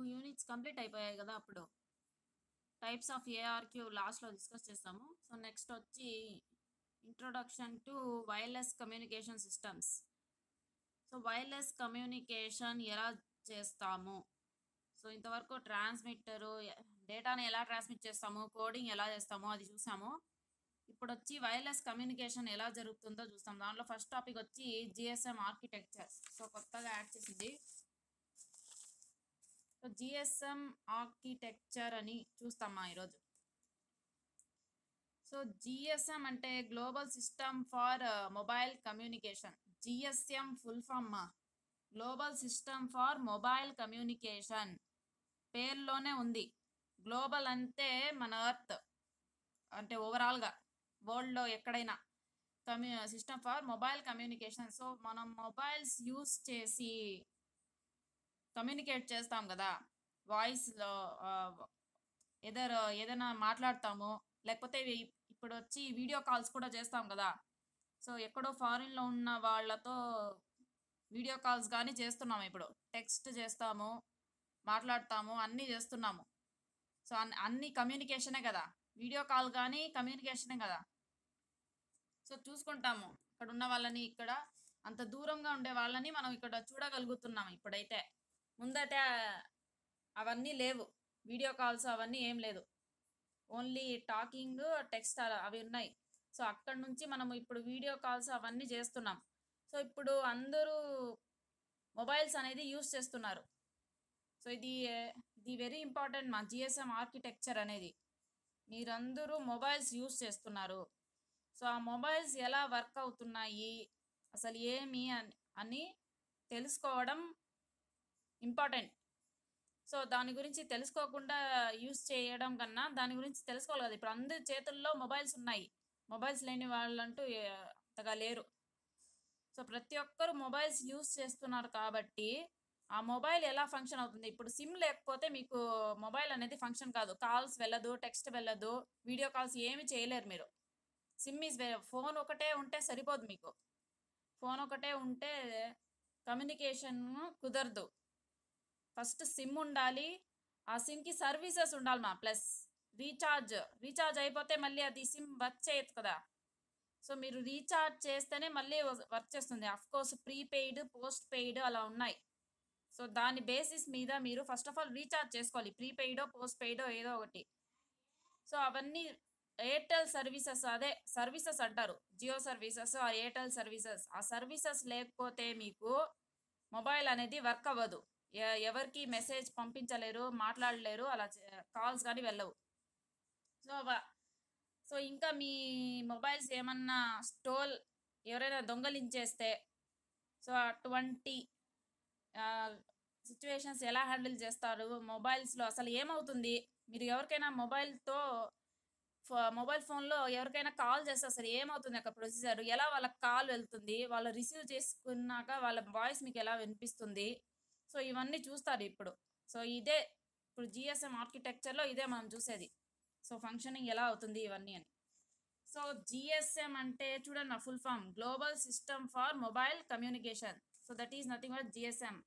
Units complete అయిపోయాయి కదా అప్పుడు టైప్స్ ఆఫ్ ఏఆర్క్యూ లాస్ట్లో డిస్కస్ చేస్తాము సో నెక్స్ట్ వచ్చి introduction to wireless communication systems so wireless communication ఎలా చేస్తాము సో ఇంతవరకు ట్రాన్స్మిట్టరు డేటాని ఎలా ట్రాన్స్మిట్ చేస్తాము కోడింగ్ ఎలా చేస్తాము అది చూసాము ఇప్పుడు వచ్చి వైర్లెస్ కమ్యూనికేషన్ ఎలా జరుగుతుందో చూస్తాం దాంట్లో ఫస్ట్ టాపిక్ వచ్చి జిఎస్ఎం ఆర్కిటెక్చర్ సో కొత్తగా యాడ్ చేసింది సో జిఎస్ఎం ఆర్కిటెక్చర్ అని చూస్తామా ఈరోజు సో జిఎస్ఎం అంటే global system for mobile communication GSM full form మా global system for mobile communication పేర్లోనే ఉంది గ్లోబల్ అంటే మన ఎర్త్ అంటే ఓవరాల్గా వరల్డ్లో ఎక్కడైనా కమ్యూ system for mobile communication so మనం మొబైల్స్ యూస్ చేసి కమ్యూనికేట్ చేస్తాం కదా వాయిస్లో ఏదర్ ఏదైనా మాట్లాడతాము లేకపోతే ఇవి- ఇప్పుడు వచ్చి వీడియో కాల్స్ కూడా చేస్తాం కదా సో ఎక్కడో ఫారిన్లో ఉన్న వాళ్ళతో వీడియో కాల్స్ కానీ చేస్తున్నాము ఇప్పుడు టెక్స్ట్ చేస్తాము మాట్లాడతాము అన్నీ చేస్తున్నాము సో అన్ని అన్ని కమ్యూనికేషనే కదా వీడియో కాల్ కానీ కమ్యూనికేషనే కదా సో చూసుకుంటాము ఇక్కడ ఉన్న వాళ్ళని ఇక్కడ అంత దూరంగా ఉండే వాళ్ళని మనం ఇక్కడ చూడగలుగుతున్నాం ఇప్పుడైతే ముందైతే అవన్నీ లేవు వీడియో కాల్స్ అవన్నీ ఏం లేదు ఓన్లీ టాకింగ్ టెక్స్ట్ అవి ఉన్నాయి సో అక్కడ నుంచి మనం ఇప్పుడు వీడియో కాల్స్ అవన్నీ చేస్తున్నాం సో ఇప్పుడు అందరూ మొబైల్స్ అనేది యూస్ చేస్తున్నారు సో ఇది ఇది వెరీ ఇంపార్టెంట్ మా జిఎస్ఎం ఆర్కిటెక్చర్ అనేది మీరందరూ మొబైల్స్ యూస్ చేస్తున్నారు సో ఆ మొబైల్స్ ఎలా వర్క్ అవుతున్నాయి అసలు ఏమి అని అని తెలుసుకోవడం ఇంపార్టెంట్ సో దాని గురించి తెలుసుకోకుండా యూస్ చేయడం కన్నా దాని గురించి తెలుసుకోవాలి కదా ఇప్పుడు అందరి చేతుల్లో మొబైల్స్ ఉన్నాయి మొబైల్స్ లేని వాళ్ళంటూ ఏ- అంతగా లేరు సో ప్రతి ఒక్కరు మొబైల్స్ యూస్ చేస్తున్నారు కాబట్టి ఆ మొబైల్ ఎలా ఫంక్షన్ అవుతుంది ఇప్పుడు సిమ్ లేకపోతే మీకు మొబైల్ అనేది ఫంక్షన్ కాదు కాల్స్ వెళ్ళదు టెక్స్ట్ వెళ్ళదు వీడియో కాల్స్ ఏమి చేయలేరు మీరు సిమ్ ఈజ్ ఫోన్ ఒకటే ఉంటే సరిపోదు మీకు ఫోన్ ఒకటే ఉంటే కమ్యూనికేషన్ కుదరదు ఫస్ట్ సిమ్ ఉండాలి ఆ సిమ్కి సర్వీసెస్ ఉండాలి మా ప్లస్ రీఛార్జ్ రీఛార్జ్ అయిపోతే మళ్ళీ అది సిమ్ వర్క్ చేయదు కదా సో మీరు రీఛార్జ్ చేస్తేనే మళ్ళీ వర్క్ చేస్తుంది of course prepaid postpaid అలా ఉన్నాయి సో దాని బేసిస్ మీద మీరు ఫస్ట్ ఆఫ్ ఆల్ రీఛార్జ్ చేసుకోవాలి ప్రీపెయిడో పోస్ట్ పెయిడో ఏదో ఒకటి సో అవన్నీ ఎయిర్టెల్ సర్వీసెస్ అదే సర్వీసెస్ అంటారు జియో సర్వీసెస్ ఆ ఎయిర్టెల్ సర్వీసెస్ ఆ సర్వీసెస్ లేకపోతే మీకు మొబైల్ అనేది వర్క్ అవ్వదు ఎ- ఎవరికి మెసేజ్ పంపించలేరు మాట్లాడలేరు అలా కాల్స్ కానీ వెళ్ళవు సో వ- సో ఇంకా మీ మొబైల్స్ ఏమన్నా స్టోల్ ఎవరైనా దొంగలించేస్తే సో అటువంటి సిచ్యువేషన్స్ ఎలా హ్యాండిల్ చేస్తారు మొబైల్స్లో అసలు ఏమవుతుంది మీరు ఎవరికైనా మొబైల్తో మొబైల్ ఫోన్లో ఎవరికైనా కాల్ చేస్తే అసలు ఏమవుతుంది అక్కడ ప్రొసీజర్ ఎలా వాళ్ళకి కాల్ వెళ్తుంది వాళ్ళు రిసీవ్ చేసుకున్నాక వాళ్ళ వాయిస్ మీకు ఎలా వినిపిస్తుంది సో ఇవన్నీ చూస్తారు ఇప్పుడు సో ఇదే ఇప్పుడు జిఎస్ఎం ఆర్కిటెక్చర్లో ఇదే మనం చూసేది సో ఫంక్షనింగ్ ఎలా అవుతుంది ఇవన్నీ అని సో జిఎస్ఎం అంటే చూడండి నా full form global system for mobile communication so that is nothing but GSM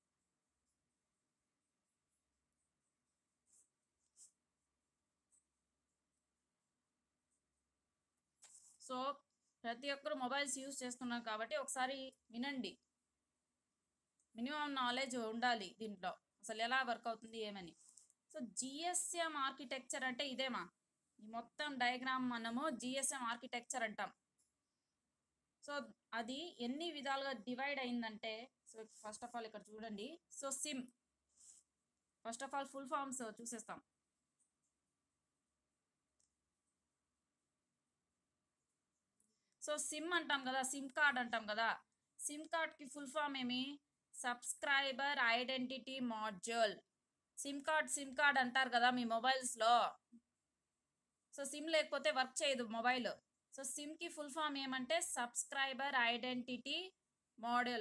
so ప్రతి ఒక్కరు మొబైల్స్ యూస్ చేస్తున్నారు కాబట్టి ఒకసారి వినండి మినిమం నాలెడ్జ్ ఉండాలి దీంట్లో అసలు ఎలా వర్క్ అవుతుంది ఏమని సో జిఎస్ఎం ఆర్కిటెక్చర్ అంటే ఇదేమా ఈ మొత్తం డయాగ్రామ్ మనము జిఎస్ఎం ఆర్కిటెక్చర్ అంటాం సో అది ఎన్ని విధాలుగా డివైడ్ అయిందంటే సో ఫస్ట్ ఆఫ్ ఆల్ ఇక్కడ చూడండి so SIM first of all full forms చూసేస్తాం సో సిమ్ అంటాం కదా సిమ్ కార్డ్ అంటాం కదా సిమ్ కార్డ్కి ఫుల్ ఫామ్ ఏమి subscriber identity module SIM card SIM card అంటారు కదా మీ మొబైల్స్లో సో సిమ్ లేకపోతే వర్క్ చేయదు మొబైల్ సో సిమ్కి ఫుల్ ఫామ్ ఏమంటే సబ్స్క్రైబర్ ఐడెంటిటీ మోడల్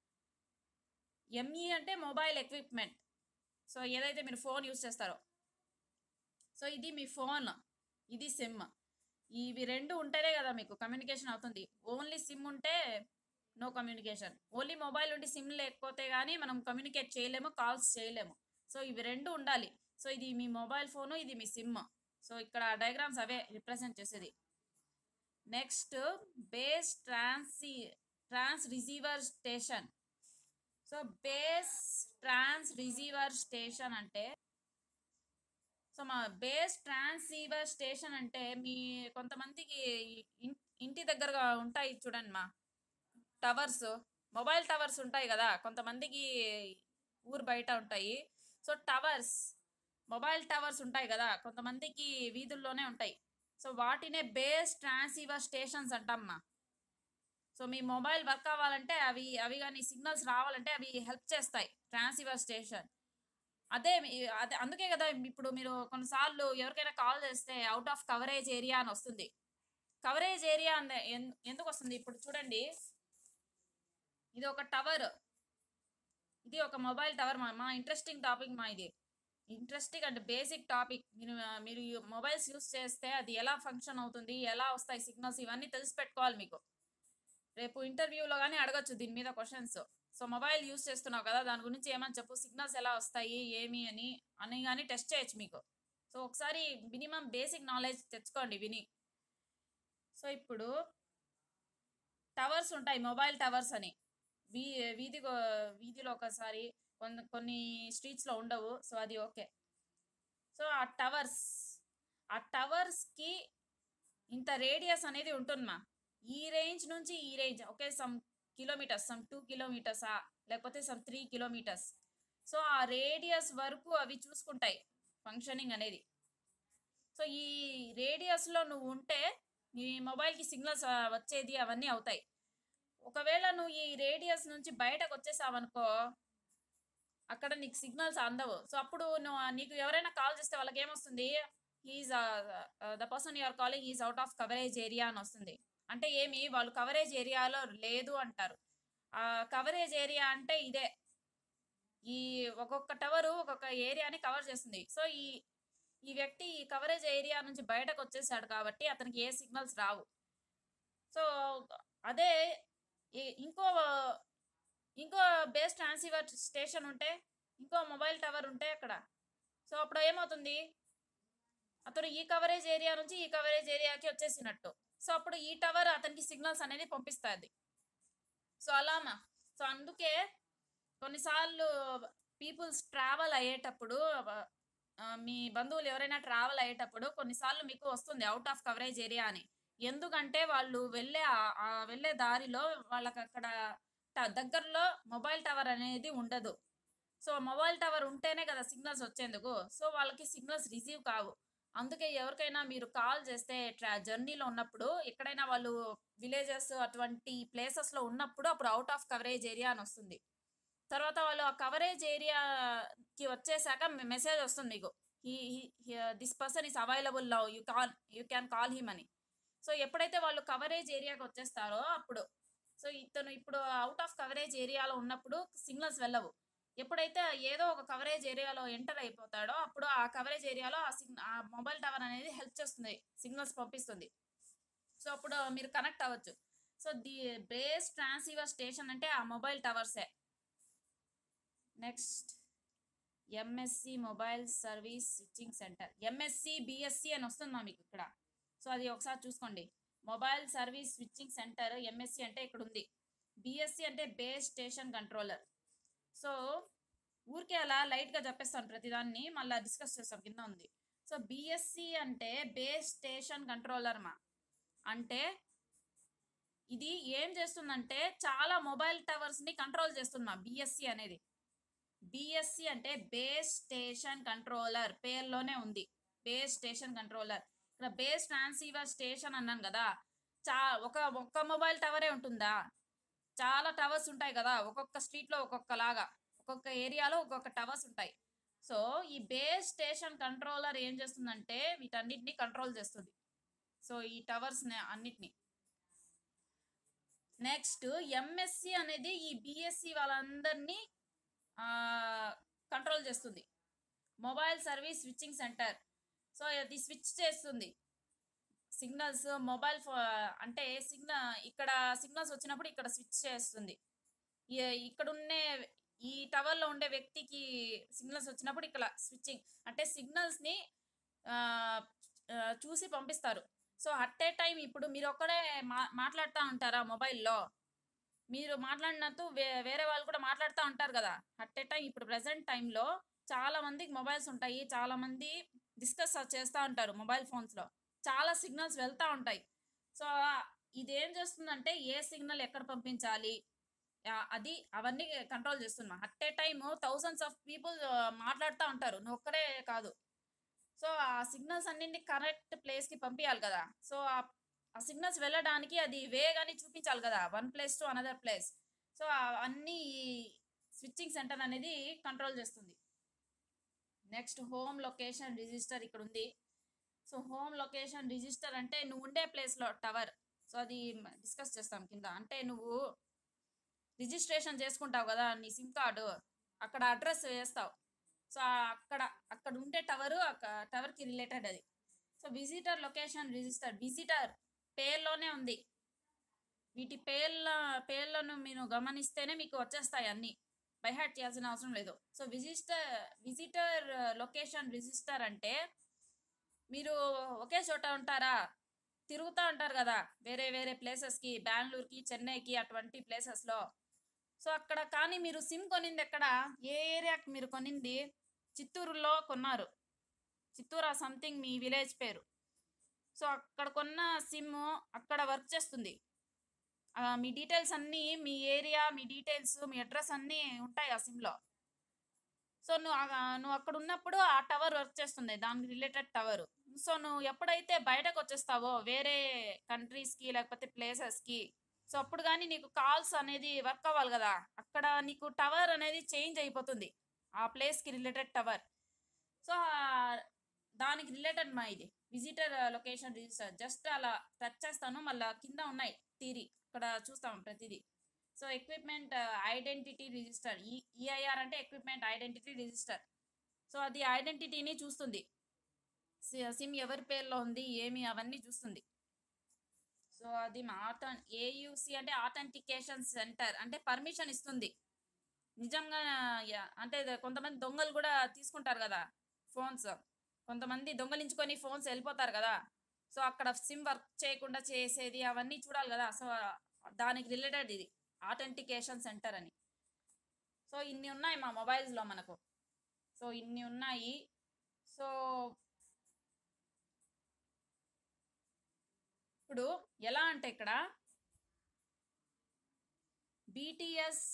ఎంఈ అంటే మొబైల్ ఎక్విప్మెంట్ సో ఏదైతే మీరు ఫోన్ యూస్ చేస్తారో సో ఇది మీ ఫోన్ ఇది సిమ్ ఇవి రెండు ఉంటేనే కదా మీకు కమ్యూనికేషన్ అవుతుంది ఓన్లీ సిమ్ ఉంటే నో కమ్యూనికేషన్ ఓన్లీ మొబైల్ ఉండి సిమ్ లేకపోతే కానీ మనం కమ్యూనికేట్ చేయలేము కాల్స్ చేయలేము సో ఇవి రెండు ఉండాలి సో ఇది మీ మొబైల్ ఫోను ఇది మీ సిమ్ సో ఇక్కడ డయాగ్రామ్స్ అవే రిప్రజెంట్ చేసేది నెక్స్ట్ బేస్ ట్రాన్సి trans receiver station so base trans receiver station అంటే సో మా బేస్ ట్రాన్సీవర్ స్టేషన్ అంటే మీ కొంతమందికి ఇన్- ఇంటి దగ్గరగా ఉంటాయి చూడండి మా టవర్స్ మొబైల్ టవర్స్ ఉంటాయి కదా కొంతమందికి ఊరు బయట ఉంటాయి సో టవర్స్ మొబైల్ టవర్స్ ఉంటాయి కదా కొంతమందికి వీధుల్లోనే ఉంటాయి సో వాటినే బేస్ ట్రాన్సీవర్ స్టేషన్స్ అంటమ్మా సో మీ మొబైల్ వర్క్ అవ్వాలంటే అవి అవి కానీ సిగ్నల్స్ రావాలంటే అవి హెల్ప్ చేస్తాయి ట్రాన్సీవర్ స్టేషన్ అదే మీ- అదే అందుకే కదా ఇప్పుడు మీరు కొన్నిసార్లు ఎవరికైనా కాల్ చేస్తే అవుట్ ఆఫ్ కవరేజ్ ఏరియా అని వస్తుంది కవరేజ్ ఏరియా అంద ఎన్- ఎందుకు వస్తుంది ఇప్పుడు చూడండి ఇది ఒక టవర్ ఇది ఒక మొబైల్ టవర్ మా మా ఇంట్రెస్టింగ్ టాపిక్ మా ఇది ఇంట్రెస్టింగ్ అండ్ బేసిక్ టాపిక్ మీరు మీరు మొబైల్స్ యూస్ చేస్తే అది ఎలా ఫంక్షన్ అవుతుంది ఎలా వస్తాయి సిగ్నల్స్ ఇవన్నీ తెలిసి పెట్టుకోవాలి మీకు రేపు ఇంటర్వ్యూలో కానీ అడగచ్చు దీని మీద క్వశ్చన్స్ సో మొబైల్ యూస్ చేస్తున్నావు కదా దాని గురించి ఏమని చెప్పు సిగ్నల్స్ ఎలా వస్తాయి ఏమి అని అని కానీ టెస్ట్ చేయొచ్చు మీకు సో ఒకసారి మినిమం బేసిక్ నాలెడ్జ్ తెచ్చుకోండి విని సో ఇప్పుడు టవర్స్ ఉంటాయి మొబైల్ టవర్స్ అని వీ వీధి వీధిలో ఒకసారి కొన్ని కొన్ని స్ట్రీట్స్లో ఉండవు సో అది ఓకే సో ఆ టవర్స్ ఆ టవర్స్కి ఇంత రేడియస్ అనేది ఉంటుందమ్మా ఈ రేంజ్ నుంచి ఈ range okay some kilometres some two కిలోమీటర్సా లేకపోతే సమ్ త్రీ కిలోమీటర్స్ సో ఆ రేడియస్ వరకు అవి చూసుకుంటాయి ఫంక్షనింగ్ అనేది సో ఈ రేడియస్లో నువ్వు ఉంటే నీ మొబైల్కి సిగ్నల్స్ వచ్చేది అవన్నీ అవుతాయి ఒకవేళ నువ్వు ఈ రేడియస్ నుంచి బయటకు వచ్చేసావనుకో అక్కడ నీకు సిగ్నల్స్ అందవు సో అప్పుడు నువ్వు నీకు ఎవరైనా కాల్ చేస్తే వాళ్ళకి ఏమొస్తుంది is the person you're calling is out of coverage area అని వస్తుంది అంటే ఏమి వాళ్ళు కవరేజ్ ఏరియాలో లేదు అంటారు ఆ కవరేజ్ ఏరియా అంటే ఇదే ఈ ఒక్కొక్క టవరు ఒక్కొక్క ఏరియాని కవర్ చేస్తుంది సో ఈ ఈ వ్యక్తి ఈ కవరేజ్ ఏరియా నుంచి బయటకు వచ్చేసాడు కాబట్టి అతనికి ఏ సిగ్నల్స్ రావు సో అదే ఈ- ఇంకో ఇంకో బేస్ ట్రాన్సీవర్ స్టేషన్ ఉంటే ఇంకో మొబైల్ టవర్ ఉంటే అక్కడ సో అప్పుడు ఏమవుతుంది అతను ఈ కవరేజ్ ఏరియా నుంచి ఈ కవరేజ్ ఏరియాకి వచ్చేసినట్టు సో అప్పుడు ఈ టవర్ అతనికి సిగ్నల్స్ అనేది పంపిస్తుంది సో అలామా సో అందుకే కొన్నిసార్లు పీపుల్స్ ట్రావెల్ అయ్యేటప్పుడు ఆ, మీ బంధువులు ఎవరైనా ట్రావెల్ అయ్యేటప్పుడు కొన్నిసార్లు మీకు వస్తుంది అవుట్ ఆఫ్ కవరేజ్ ఏరియా అని ఎందుకంటే వాళ్ళు వెళ్ళే ఆ- ఆ వెళ్ళే దారిలో వాళ్ళకి అక్కడ ట- దగ్గరలో మొబైల్ టవర్ అనేది ఉండదు సో మొబైల్ టవర్ ఉంటేనే కదా సిగ్నల్స్ వచ్చేందుకు సో వాళ్ళకి సిగ్నల్స్ రిసీవ్ కావు అందుకే ఎవరికైనా మీరు కాల్ చేస్తే ట్రా జర్నీలో ఉన్నప్పుడు ఎక్కడైనా వాళ్ళు విలేజెస్ అటువంటి ప్లేసెస్లో ఉన్నప్పుడు అప్పుడు అవుట్ ఆఫ్ కవరేజ్ ఏరియా అని వస్తుంది తర్వాత వాళ్ళు ఆ కవరేజ్ ఏరియాకి వచ్చేసాక మెసేజ్ వస్తుంది మీకు ఈ this person is available love you call you can call him అని సో ఎప్పుడైతే వాళ్ళు కవరేజ్ ఏరియాకి వచ్చేస్తారో అప్పుడు సో ఇతను ఇప్పుడు అవుట్ ఆఫ్ కవరేజ్ ఏరియాలో ఉన్నప్పుడు సిగ్నల్స్ వెళ్ళవు ఎప్పుడైతే ఏదో ఒక కవరేజ్ ఏరియాలో ఎంటర్ అయిపోతాడో అప్పుడు ఆ కవరేజ్ ఏరియాలో ఆ సిగ్ ఆ మొబైల్ టవర్ అనేది హెల్ప్ చేస్తుంది సిగ్నల్స్ పంపిస్తుంది సో అప్పుడు మీరు కనెక్ట్ అవ్వచ్చు so the base transceiver station అంటే ఆ మొబైల్ టవర్సే next MSC mobile service switching centre MSC BSC అని వస్తుందా మీకు ఇక్కడ సో అది ఒకసారి చూసుకోండి mobile service switching centre MSC అంటే ఇక్కడ ఉంది బిఎస్సి అంటే బేస్ స్టేషన్ కంట్రోలర్ సో ఊరికే అలా లైట్గా చెప్పేస్తాను ప్రతిదాన్ని మళ్ళీ డిస్కస్ చేస్తాం కింద ఉంది సో బిఎస్సి అంటే బేస్ స్టేషన్ కంట్రోలర్ మా అంటే ఇది ఏం చేస్తుందంటే చాలా మొబైల్ టవర్స్ని కంట్రోల్ చేస్తుంది మా బిఎస్సి అనేది బిఎస్సి అంటే బేస్ స్టేషన్ కంట్రోలర్ పేర్లోనే ఉంది బేస్ స్టేషన్ కంట్రోలర్ ఇక్కడ బేస్ ట్రాన్సీవర్ స్టేషన్ అన్నాను కదా చా ఒక ఒక్క మొబైల్ టవరే ఉంటుందా చాలా టవర్స్ ఉంటాయి కదా ఒక్కొక్క స్ట్రీట్లో ఒక్కొక్క లాగా ఒక్కొక్క ఏరియాలో ఒక్కొక్క టవర్స్ ఉంటాయి సో ఈ బేస్ స్టేషన్ కంట్రోలర్ ఏం చేస్తుందంటే వీటన్నిటిని కంట్రోల్ చేస్తుంది సో ఈ టవర్స్ అన్నిటిని నెక్స్ట్ ఎంఎస్సి అనేది ఈ బిఎస్సి వాళ్ళందరినీ కంట్రోల్ చేస్తుంది mobile service switching centre so అది స్విచ్ చేస్తుంది సిగ్నల్స్ మొబైల్ ఫో అంటే సిగ్నల్ ఇక్కడ సిగ్నల్స్ వచ్చినప్పుడు ఇక్కడ స్విచ్ చేస్తుంది ఈ- ఇక్కడ ఉండే ఈ టవర్ లో ఉండే వ్యక్తికి సిగ్నల్స్ వచ్చినప్పుడు ఇక్కడ స్విచ్చింగ్ అంటే సిగ్నల్స్ ని ఆ, ఆ, చూసి పంపిస్తారు సో అట్ ఏ టైం ఇప్పుడు మీరు ఒక్కడే మా మాట్లాడుతూ ఉంటారా మొబైల్లో మీరు మాట్లాడినట్టు వే వేరే వాళ్ళు కూడా మాట్లాడుతూ ఉంటారు కదా అట్ ఏ టైం ఇప్పుడు ప్రజెంట్ టైంలో చాలా మందికి మొబైల్స్ ఉంటాయి చాలా మంది డిస్కస్ చేస్తూ ఉంటారు మొబైల్ ఫోన్స్లో చాలా సిగ్నల్స్ వెళ్తూ ఉంటాయి సో ఇదేం చేస్తుందంటే ఏ సిగ్నల్ ఎక్కడ పంపించాలి ఆ, అది అవన్నీ కంట్రోల్ చేస్తున్నా at a time thousands of people మాట్లాడుతూ ఉంటారు నువ్వు ఒక్కడే కాదు సో ఆ సిగ్నల్స్ అన్నింటినీ కరెక్ట్ ప్లేస్కి పంపించాలి కదా సో ఆ- ఆ సిగ్నల్స్ వెళ్ళడానికి అది వే కానీ చూపించాలి కదా one place to another place so అన్ని స్విచ్చింగ్ సెంటర్ అనేది కంట్రోల్ చేస్తుంది నెక్స్ట్ హోమ్ లొకేషన్ రిజిస్టర్ ఇక్కడ ఉంది సో హోమ్ లొకేషన్ రిజిస్టర్ అంటే నువ్వు ఉండే ప్లేస్లో టవర్ సో అది డిస్కస్ చేస్తాం కింద అంటే నువ్వు రిజిస్ట్రేషన్ చేసుకుంటావు కదా నీ సిమ్ కార్డు అక్కడ అడ్రస్ వేస్తావు సో అక్కడ అక్కడ ఉండే టవరు టవర్కి రిలేటెడ్ అది so visitor location register visitor పేర్లోనే ఉంది వీటి పేర్ల పేర్లను మీరు గమనిస్తేనే మీకు వచ్చేస్తాయి అన్నీ బైహార్ట్ చేయాల్సిన అవసరం లేదు so visitor visitor location register అంటే మీరు ఒకే చోట ఉంటారా తిరుగుతూ ఉంటారు కదా వేరే వేరే ప్లేసెస్కి బెంగళూరుకి చెన్నైకి అటువంటి ప్లేసెస్లో సో అక్కడ కానీ మీరు సిమ్ కొనింది ఎక్కడ ఏ ఏరియాకి మీరు కొనింది చిత్తూరులో కొన్నారు చిత్తూరు సంథింగ్ మీ విలేజ్ పేరు సో అక్కడ కొన్న సిమ్ అక్కడ వర్క్ చేస్తుంది ఆ, మీ డీటెయిల్స్ అన్నీ మీ ఏరియా మీ డీటెయిల్స్ మీ అడ్రస్ అన్నీ ఉంటాయి ఆ సిమ్లో సో నువ్వు ఆ- నువ్వు అక్కడ ఉన్నప్పుడు ఆ టవర్ వర్క్ చేస్తుంది దానికి రిలేటెడ్ టవర్ సో నువ్వు ఎప్పుడైతే బయటకు వచ్చేస్తావో వేరే కంట్రీస్కి లేకపోతే ప్లేసెస్కి సో అప్పుడు కానీ నీకు కాల్స్ అనేది వర్క్ అవ్వాలి కదా అక్కడ నీకు టవర్ అనేది చేంజ్ అయిపోతుంది ఆ ప్లేస్కి రిలేటెడ్ టవర్ సో దానికి రిలేటెడ్ మా ఇది విజిటర్ లొకేషన్ రిజిస్టర్ జస్ట్ అలా టచ్ చేస్తాను మళ్ళీ కింద ఉన్నాయి థీరీ ఇక్కడ చూస్తాం ప్రతిదీ సో ఎక్విప్మెంట్ ఐడెంటిటీ రిజిస్టర్ ఈ ఈఐఆర్ అంటే ఎక్విప్మెంట్ ఐడెంటిటీ రిజిస్టర్ సో అది ఐడెంటిటీని చూస్తుంది సిమ్ ఎవరి పేరులో ఉంది ఏమి అవన్నీ చూస్తుంది సో అది మా ఆథన్ ఏయుసి అంటే ఆథెంటికేషన్ సెంటర్ అంటే పర్మిషన్ ఇస్తుంది నిజంగా యా- అంటే ఇది కొంతమంది దొంగలు కూడా తీసుకుంటారు కదా ఫోన్స్ కొంతమంది దొంగలించుకొని ఫోన్స్ వెళ్ళిపోతారు కదా సో అక్కడ సిమ్ వర్క్ చేయకుండా చేసేది అవన్నీ చూడాలి కదా సో దానికి రిలేటెడ్ ఇది ఆథెంటికేషన్ సెంటర్ అని సో ఇన్ని ఉన్నాయి మా మొబైల్స్లో మనకు సో ఇన్ని ఉన్నాయి సో ఇప్పుడు ఎలా అంటే ఇక్కడ BTS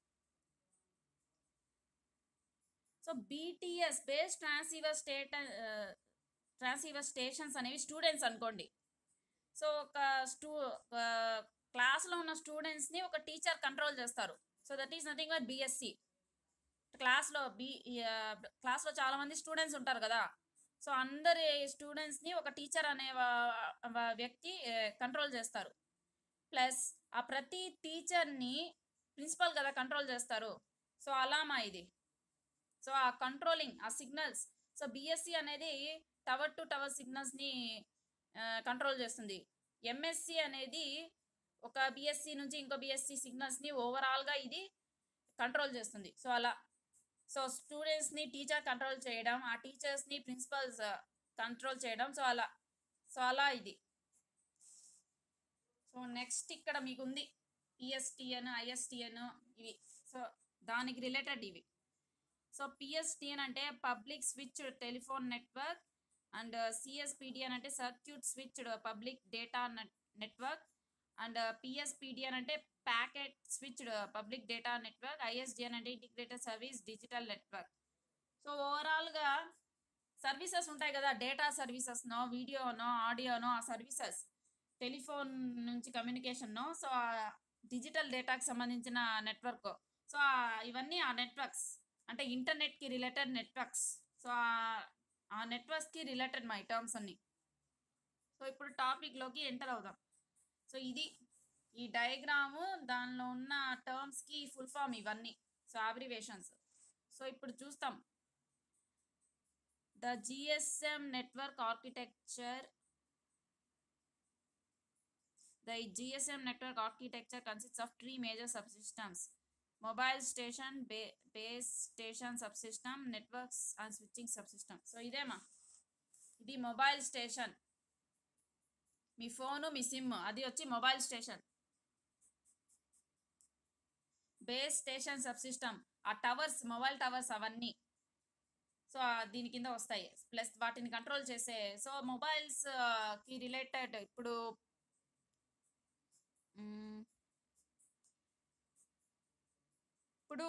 so BTS base transceiver state transceiver stations అనేవి స్టూడెంట్స్ అనుకోండి సో ఒక స్టూ క్లాస్లో ఉన్న స్టూడెంట్స్ని ఒక టీచర్ కంట్రోల్ చేస్తారు so that is nothing but BSC క్లాస్లో బి క్లాస్లో చాలా మంది స్టూడెంట్స్ ఉంటారు కదా సో అందరి స్టూడెంట్స్ని ఒక టీచర్ అనే వా- వా- వ్యక్తి కంట్రోల్ చేస్తారు ప్లస్ ఆ ప్రతి టీచర్ని ప్రిన్సిపల్ కదా కంట్రోల్ చేస్తారు సో అలామా ఇది సో ఆ కంట్రోలింగ్ ఆ సిగ్నల్స్ సో బిఎస్సి అనేది టవర్ టు టవర్ సిగ్నల్స్ని కంట్రోల్ చేస్తుంది ఎంఎస్సి అనేది ఒక బిఎస్సి నుంచి ఇంకో బిఎస్సి సిగ్నల్స్ని ఓవరాల్గా ఇది కంట్రోల్ చేస్తుంది సో అలా సో స్టూడెంట్స్ని టీచర్ కంట్రోల్ చేయడం ఆ టీచర్స్ని ప్రిన్సిపల్స్ కంట్రోల్ చేయడం సో అలా సో అలా ఇది సో నెక్స్ట్ ఇక్కడ మీకు ఉంది పిఎస్టిఎన్ ఐఎస్టిఎన్ ఇవి సో దానికి రిలేటెడ్ ఇవి సో పిఎస్టిఎన్ అంటే public switch telephone network and CSPDN అంటే circuit switched public data network and PSPDN అంటే packet switched public data network ISDN అంటే integrated service digital network so ఓవరాల్గా సర్వీసెస్ ఉంటాయి కదా డేటా సర్వీసెస్నో వీడియోనో ఆడియోనో ఆ సర్వీసెస్ టెలిఫోన్ నుంచి కమ్యూనికేషన్నో సో డిజిటల్ డేటాకి సంబంధించిన నెట్వర్క్ సో ఇవన్నీ ఆ నెట్వర్క్స్ అంటే ఇంటర్నెట్కి రిలేటెడ్ నెట్వర్క్స్ సో ఆ నెట్వర్క్స్కి రిలేటెడ్ మై టర్మ్స్ అన్ని సో ఇప్పుడు టాపిక్లోకి ఎంటర్ అవుదాం సో ఇది ఈ డయాగ్రాము దానిలో ఉన్న టర్మ్స్కి ఫుల్ ఫామ్ ఇవన్నీ సో అబ్రివేషన్స్ సో ఇప్పుడు చూస్తాం the GSM network architecture the GSM network architecture consists of three major subsystems mobile station బే base station sub system networks and switching sub system so ఇదేమా ఇది mobile station మీ phone మీ SIM అది వచ్చి mobile station base station sub system ఆ towers mobile towers అవన్నీ so ఆ దీని కింద వస్తాయి ప్లస్ వాటిని కంట్రోల్ చేసే సో మొబైల్స్ కి రిలేటెడ్ ఇప్పుడు మ్, ఇప్పుడు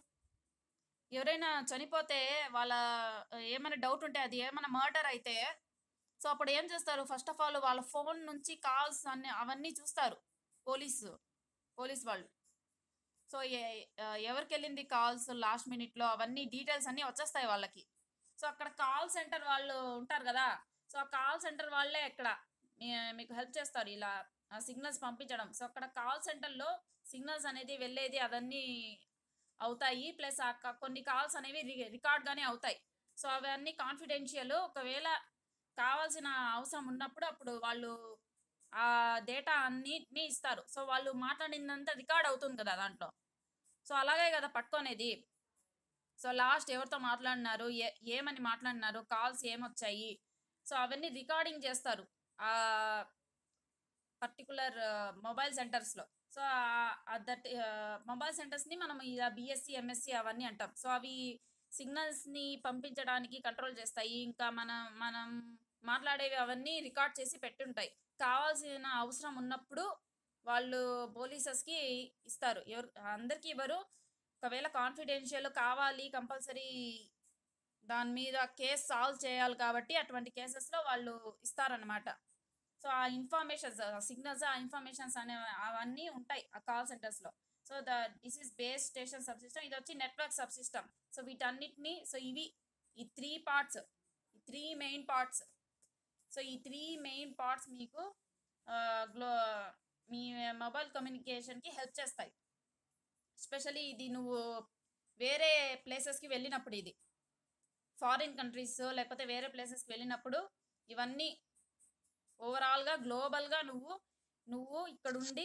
ఎవరైనా చనిపోతే వాళ్ళ ఏమైనా డౌట్ ఉంటే అది ఏమైనా మర్డర్ అయితే సో అప్పుడు ఏం చేస్తారు ఫస్ట్ ఆఫ్ ఆల్ వాళ్ళ ఫోన్ నుంచి కాల్స్ అన్ని అవన్నీ చూస్తారు పోలీసు పోలీస్ వాళ్ళు సో ఏ- ఆ, ఎవరికి వెళ్ళింది కాల్స్ లాస్ట్ మినిట్లో అవన్నీ డీటెయిల్స్ అన్నీ వచ్చేస్తాయి వాళ్ళకి సో అక్కడ కాల్ సెంటర్ వాళ్ళు ఉంటారు కదా సో ఆ కాల్ సెంటర్ వాళ్ళే ఇక్కడ మీ- మీకు హెల్ప్ చేస్తారు ఇలా సిగ్నల్స్ పంపించడం సో అక్కడ కాల్ సెంటర్లో సిగ్నల్స్ అనేది వెళ్ళేది అవన్నీ అవుతాయి ప్లస్ కొన్ని కాల్స్ అనేవి రికార్డ్ గానే అవుతాయి సో అవన్నీ కాన్ఫిడెన్షియల్ ఒకవేళ కావాల్సిన అవసరం ఉన్నప్పుడు అప్పుడు వాళ్ళు ఆ డేటా అన్నిటినీ ఇస్తారు సో వాళ్ళు మాట్లాడిందంతా రికార్డ్ అవుతుంది కదా దాంట్లో సో అలాగే కదా పట్టుకునేది సో లాస్ట్ ఎవరితో మాట్లాడినారు ఏ ఏమని మాట్లాడినారు కాల్స్ ఏమొచ్చాయి సో అవన్నీ రికార్డింగ్ చేస్తారు ఆ పర్టికులర్ మొబైల్ సెంటర్స్లో సో దట్ మొబైల్ సెంటర్స్ని మనం ఇలా బిఎస్సి ఎంఎస్సి అవన్నీ అంటాం సో అవి సిగ్నల్స్ని పంపించడానికి కంట్రోల్ చేస్తాయి ఇంకా మనం మనం మాట్లాడేవి అవన్నీ రికార్డ్ చేసి పెట్టుంటాయి కావాల్సిన అవసరం ఉన్నప్పుడు వాళ్ళు పోలీసెస్కి ఇస్తారు ఎవరు అందరికీ ఇవ్వరు ఒకవేళ కాన్ఫిడెన్షియల్ కావాలి కంపల్సరీ దాని మీద కేసు సాల్వ్ చేయాలి కాబట్టి అటువంటి కేసెస్లో వాళ్ళు ఇస్తారనమాట సో ఆ ఇన్ఫర్మేషన్స్ సిగ్నల్స్ ఆ ఇన్ఫర్మేషన్స్ అనే అవన్నీ ఉంటాయి ఆ కాల్ సెంటర్స్లో so the this is base station sub system ఇది వచ్చి నెట్వర్క్ సబ్ సిస్టమ్ సో వీటన్నిటిని సో ఇవి ఈ త్రీ పార్ట్స్ ఈ త్రీ మెయిన్ పార్ట్స్ సో ఈ త్రీ మెయిన్ పార్ట్స్ మీకు గ్లో మీ మొబైల్ కమ్యూనికేషన్కి హెల్ప్ చేస్తాయి ఎస్పెషలీ ఇది నువ్వు వేరే ప్లేసెస్కి వెళ్ళినప్పుడు ఇది ఫారిన్ కంట్రీస్ లేకపోతే వేరే ప్లేసెస్కి వెళ్ళినప్పుడు ఇవన్నీ ఓవరాల్గా గ్లోబల్గా నువ్వు నువ్వు ఇక్కడ ఉండి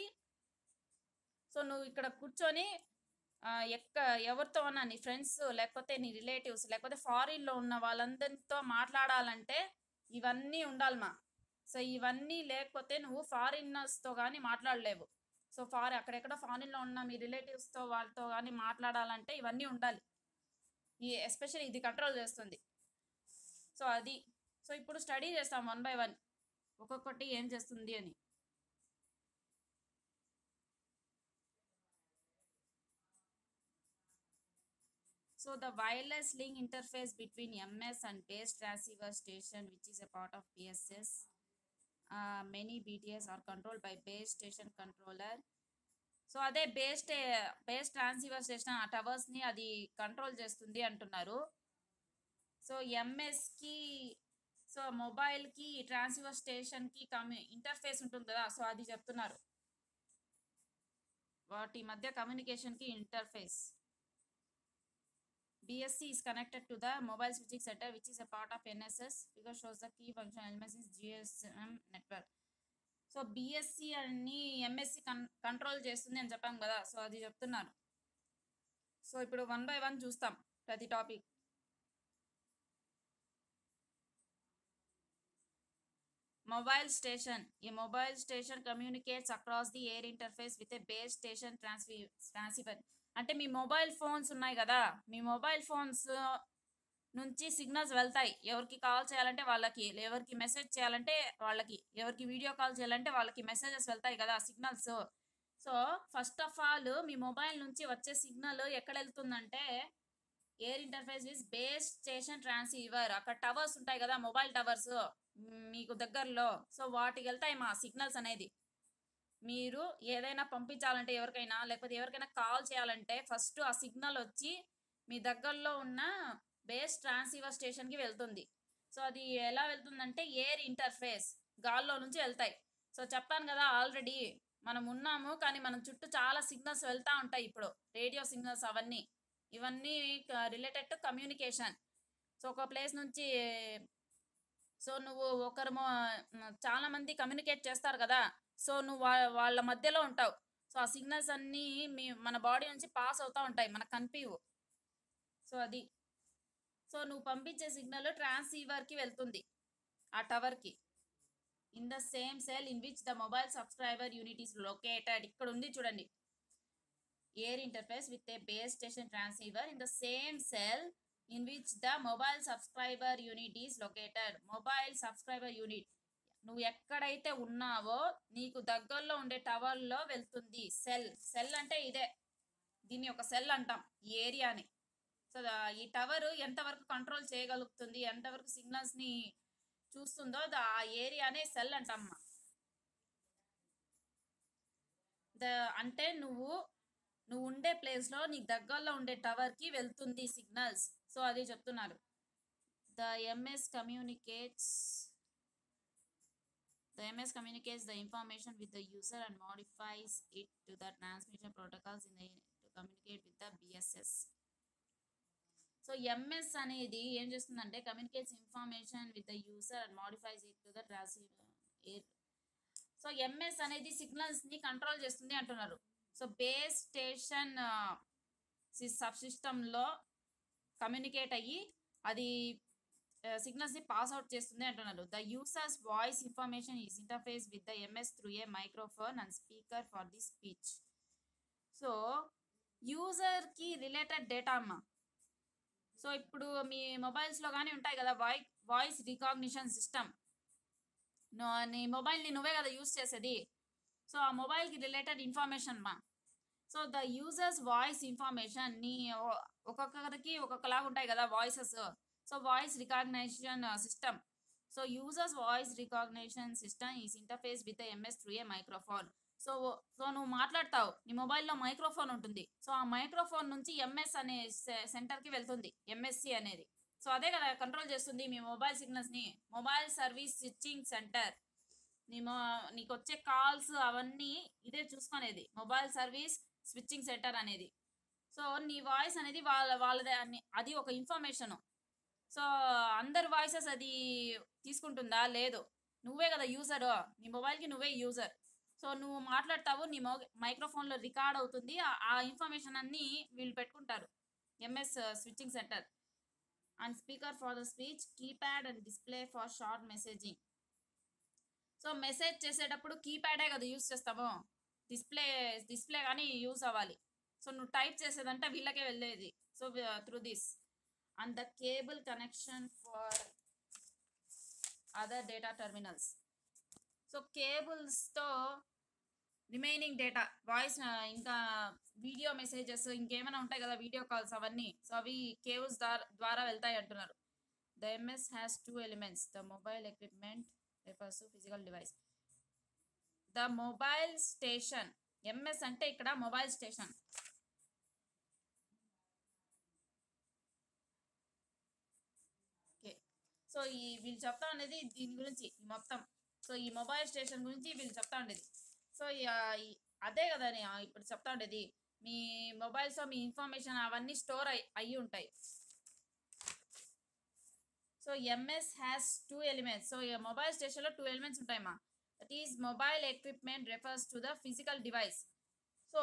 సో నువ్వు ఇక్కడ కూర్చొని ఆ, ఎక్క ఎవరితో ఉన్నా నీ ఫ్రెండ్స్ లేకపోతే నీ రిలేటివ్స్ లేకపోతే ఫారిన్లో ఉన్న వాళ్ళందరితో మాట్లాడాలంటే ఇవన్నీ ఉండాలమ్మా సో ఇవన్నీ లేకపోతే నువ్వు ఫారినర్స్తో కానీ మాట్లాడలేవు సో ఫార్ అక్కడెక్కడ ఫారిన్లో ఉన్న మీ రిలేటివ్స్తో వాళ్ళతో కానీ మాట్లాడాలంటే ఇవన్నీ ఉండాలి ఈ ఎస్పెషల్లీ ఇది కంట్రోల్ చేస్తుంది సో అది సో ఇప్పుడు స్టడీ చేస్తాం వన్ బై వన్ ఒక్కొక్కటి ఏం చేస్తుంది అని So the wireless link interface between MS and base transceiver station, which is a part of BSS, uh, many BTS are controlled by base station controller. So అదే base base transceiver station ఆ టవర్స్ని అది control చేస్తుంది అంటున్నారు so ఎంఎస్కి so మొబైల్కి ట్రాన్సివర్ స్టేషన్కి కమ్యూ interface ఉంటుంది కదా సో అది చెప్తున్నారు వాటి మధ్య కమ్యూనికేషన్కి interface BSC is connected to the mobile switching center, which is a part of NSS. Figure shows the key function elements is GSM network. So BSC అని ఎంఎస్సి కన్ కంట్రోల్ చేస్తుంది అని చెప్పాం కదా సో అది చెప్తున్నారు సో ఇప్పుడు వన్ బై వన్ చూస్తాం ప్రతి టాపిక్ మొబైల్ స్టేషన్ ఈ mobile station communicates across the air interface with a base station ట్రాన్స్ఫీ ట్రాన్సిఫర్ అంటే మీ మొబైల్ ఫోన్స్ ఉన్నాయి కదా మీ మొబైల్ ఫోన్స్ నుంచి సిగ్నల్స్ వెళ్తాయి ఎవరికి కాల్ చేయాలంటే వాళ్ళకి ఎవరికి మెసేజ్ చేయాలంటే వాళ్ళకి ఎవరికి వీడియో కాల్ చేయాలంటే వాళ్ళకి మెసేజెస్ వెళ్తాయి కదా signals so first of all మీ మొబైల్ నుంచి వచ్చే సిగ్నల్ ఎక్కడ వెళ్తుందంటే air interface is base station transceiver అక్కడ టవర్స్ ఉంటాయి కదా మొబైల్ టవర్స్ మీకు దగ్గరలో సో వాటికి వెళ్తాయి మా సిగ్నల్స్ అనేది మీరు ఏదైనా పంపించాలంటే ఎవరికైనా లేకపోతే ఎవరికైనా కాల్ చేయాలంటే ఫస్ట్ ఆ సిగ్నల్ వచ్చి మీ దగ్గరలో ఉన్న బేస్ ట్రాన్సీవర్ స్టేషన్కి వెళ్తుంది సో అది ఎలా వెళ్తుందంటే ఎయిర్ ఇంటర్ఫేస్ గాల్లో నుంచి వెళ్తాయి సో చెప్పాను కదా ఆల్రెడీ మనం ఉన్నాము కానీ మనం చుట్టూ చాలా సిగ్నల్స్ వెళ్తూ ఉంటాయి ఇప్పుడు రేడియో సిగ్నల్స్ అవన్నీ ఇవన్నీ రిలేటెడ్ టు కమ్యూనికేషన్ సో ఒక ప్లేస్ నుంచి సో నువ్వు ఒకరు చాలా మంది కమ్యూనికేట్ చేస్తారు కదా సో నువ్వు వా- వాళ్ళ మధ్యలో ఉంటావు సో సో ఆ సిగ్నల్స్ అన్నీ మీ మన బాడీ నుంచి పాస్ అవుతూ ఉంటాయి మనకు కనిపించవు సో అది సో నువ్వు పంపించే సిగ్నల్ ట్రాన్సీవర్కి వెళ్తుంది ఆ టవర్కి in the same cell in which the mobile subscriber unit is located ఇక్కడ ఉంది చూడండి air interface with a base station transceiver in the same cell in which the mobile subscriber unit is located mobile subscriber unit నువ్వు ఎక్కడైతే ఉన్నావో నీకు దగ్గరలో ఉండే టవర్లో వెళ్తుంది సెల్ సెల్ అంటే ఇదే దీన్ని ఒక సెల్ అంటాం ఈ ఏరియాని సో ద- ఈ టవర్ ఎంతవరకు కంట్రోల్ చేయగలుగుతుంది ఎంతవరకు సిగ్నల్స్ ని చూస్తుందో ద- ఆ ఏరియానే సెల్ అంటమ్మా ద అంటే నువ్వు నువ్వు ఉండే ప్లేస్ లో నీకు దగ్గరలో ఉండే టవర్ కి వెళ్తుంది సిగ్నల్స్ సో అది చెప్తున్నారు the MS communicates The MS communicates the information with the user and modifies it to the transmission protocols in the to communicate with the BSS. So MS అనేది ఏం చేస్తుందంటే communicates information with the user and modifies it to the air so MS అనేది signals ని control చేస్తుంది అంటున్నారు so base station sub సిస్టంలో communicate అయ్యి అది సిగ్నల్స్ ని పాస్ అవుట్ చేస్తుంది అంటున్నారు the users voice information is interface with the MS through a microphone and speaker for the speech so user కి రిలేటెడ్ డేటా అమ్మా సో ఇప్పుడు మీ మొబైల్స్ లో కానీ ఉంటాయి కదా వాయి వాయిస్ రికాగ్నిషన్ సిస్టమ్ నీ మొబైల్ ని నువ్వే కదా యూస్ చేసేది సో ఆ మొబైల్ కి రిలేటెడ్ ఇన్ఫర్మేషన్ మా so the users voice information నీ ఒ- ఒక్కొక్కరికి ఒక్కొక్కలాగా ఉంటాయి కదా voices so voice recognition system so users voice recognition system is interface with MS through a microphone so so నువ్వు మాట్లాడతావు నీ మొబైల్లో మైక్రోఫోన్ ఉంటుంది సో ఆ మైక్రోఫోన్ నుంచి ఎంఎస్ అనే సెంటర్కి వెళ్తుంది ఎంఎస్సి అనేది సో అదే కదా కంట్రోల్ చేస్తుంది మీ మొబైల్ సిగ్నల్స్ని మొబైల్ సర్వీస్ స్విచ్చింగ్ సెంటర్ నీ మొ నీకు వచ్చే కాల్స్ అవన్నీ ఇదే చూసుకునేది మొబైల్ సర్వీస్ స్విచ్చింగ్ సెంటర్ అనేది సో నీ వాయిస్ అనేది వాళ్ళ వాళ్ళదే అని అది ఒక ఇన్ఫర్మేషన్ సో అందరి వాయిసెస్ అది తీసుకుంటుందా లేదు నువ్వే కదా యూజర్ నీ మొబైల్కి నువ్వే యూజర్ సో నువ్వు మాట్లాడతావు నీ మో మైక్రోఫోన్లో రికార్డ్ అవుతుంది ఆ- ఆ ఇన్ఫర్మేషన్ అన్ని వీళ్ళు పెట్టుకుంటారు MS switching centre and speaker for the speech keypad and display for short messaging so message చేసేటప్పుడు కీప్యాడే కదా యూస్ చేస్తాము డిస్ప్లే డిస్ప్లే కానీ యూస్ అవ్వాలి సో నువ్వు టైప్ చేసేదంటే వీళ్ళకే వెళ్ళేది so through this and the cable connection for other data terminals so కేబుల్స్తో రిమైనింగ్ డేటా వాయిస్ ఇంకా వీడియో మెసేజెస్ ఇంకేమైనా ఉంటాయి కదా వీడియో కాల్స్ అవన్నీ సో అవి కేబుల్స్ ద్వారా వెళ్తాయి అంటున్నారు the MS has two elements the mobile equipment refers to physical device the mobile station MS అంటే ఇక్కడ మొబైల్ స్టేషన్ ఓకే సో ఈ వీళ్ళు చెప్తా ఉండేది దీని గురించి ఈ మొత్తం సో ఈ మొబైల్ స్టేషన్ గురించి వీళ్ళు చెప్తా ఉండేది సో ఈ- ఆ ఈ- అదే కదా నే- ఆ ఇప్పుడు చెప్తా ఉండేది మీ మొబైల్స్ మీ ఇన్ఫర్మేషన్ అవన్నీ స్టోర్ అయి అయ్యి ఉంటాయి so MS has two elements so ఈ మొబైల్ స్టేషన్లో టూ ఎలిమెంట్స్ ఉంటాయమ్మా that is mobile equipment refers to the physical device so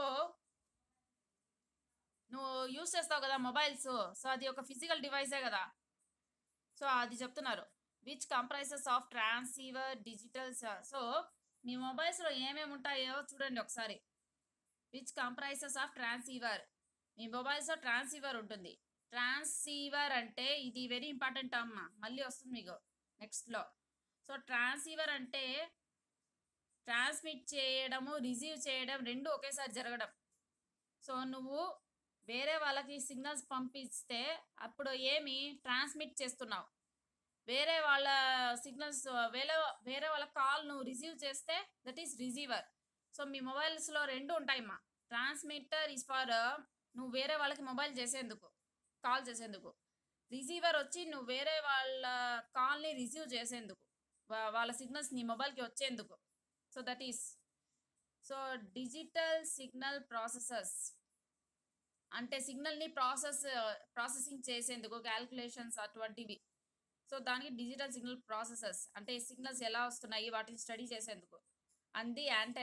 నువ్వు యూస్ చేస్తావు కదా మొబైల్స్ సో అది ఒక ఫిజికల్ డివైసే కదా సో అది చెప్తున్నారు which comprises of transceiver digital so మీ మొబైల్స్లో ఏమేమి ఉంటాయో చూడండి ఒకసారి విచ్ కంప్రైజెస్ ఆఫ్ ట్రాన్సీవర్ మీ మొబైల్స్లో ట్రాన్సీవర్ ఉంటుంది ట్రాన్సీవర్ అంటే ఇది వెరీ ఇంపార్టెంట్ అమ్మ మళ్ళీ వస్తుంది మీకు నెక్స్ట్లో సో ట్రాన్సీవర్ అంటే ట్రాన్స్మిట్ చేయడము రిసీవ్ చేయడం రెండు ఒకేసారి జరగడం సో నువ్వు వేరే వాళ్ళకి సిగ్నల్స్ పంపిస్తే అప్పుడు ఏమి ట్రాన్స్మిట్ చేస్తున్నావు వేరే వాళ్ళ సిగ్నల్స్ వేరే వేరే వాళ్ళ కాల్ నువ్వు రిసీవ్ చేస్తే దట్ ఈస్ రిసీవర్ సో మీ మొబైల్స్లో రెండు ఉంటాయమ్మా ట్రాన్స్మిటర్ ఈస్ ఫర్ నువ్వు వేరే వాళ్ళకి మొబైల్ చేసేందుకు కాల్ చేసేందుకు రిసీవర్ వచ్చి నువ్వు వేరే వాళ్ళ కాల్ని రిసీవ్ చేసేందుకు వా- వాళ్ళ సిగ్నల్స్ నీ మొబైల్కి వచ్చేందుకు so that is so digital signal processors అంటే సిగ్నల్ని ప్రాసెస్ ప్రాసెసింగ్ చేసేందుకు క్యాల్కులేషన్స్ అటువంటివి సో దానికి డిజిటల్ సిగ్నల్ ప్రాసెసర్స్ అంటే సిగ్నల్స్ ఎలా వస్తున్నాయి వాటిని స్టడీ చేసేందుకు అంది యాంటెనా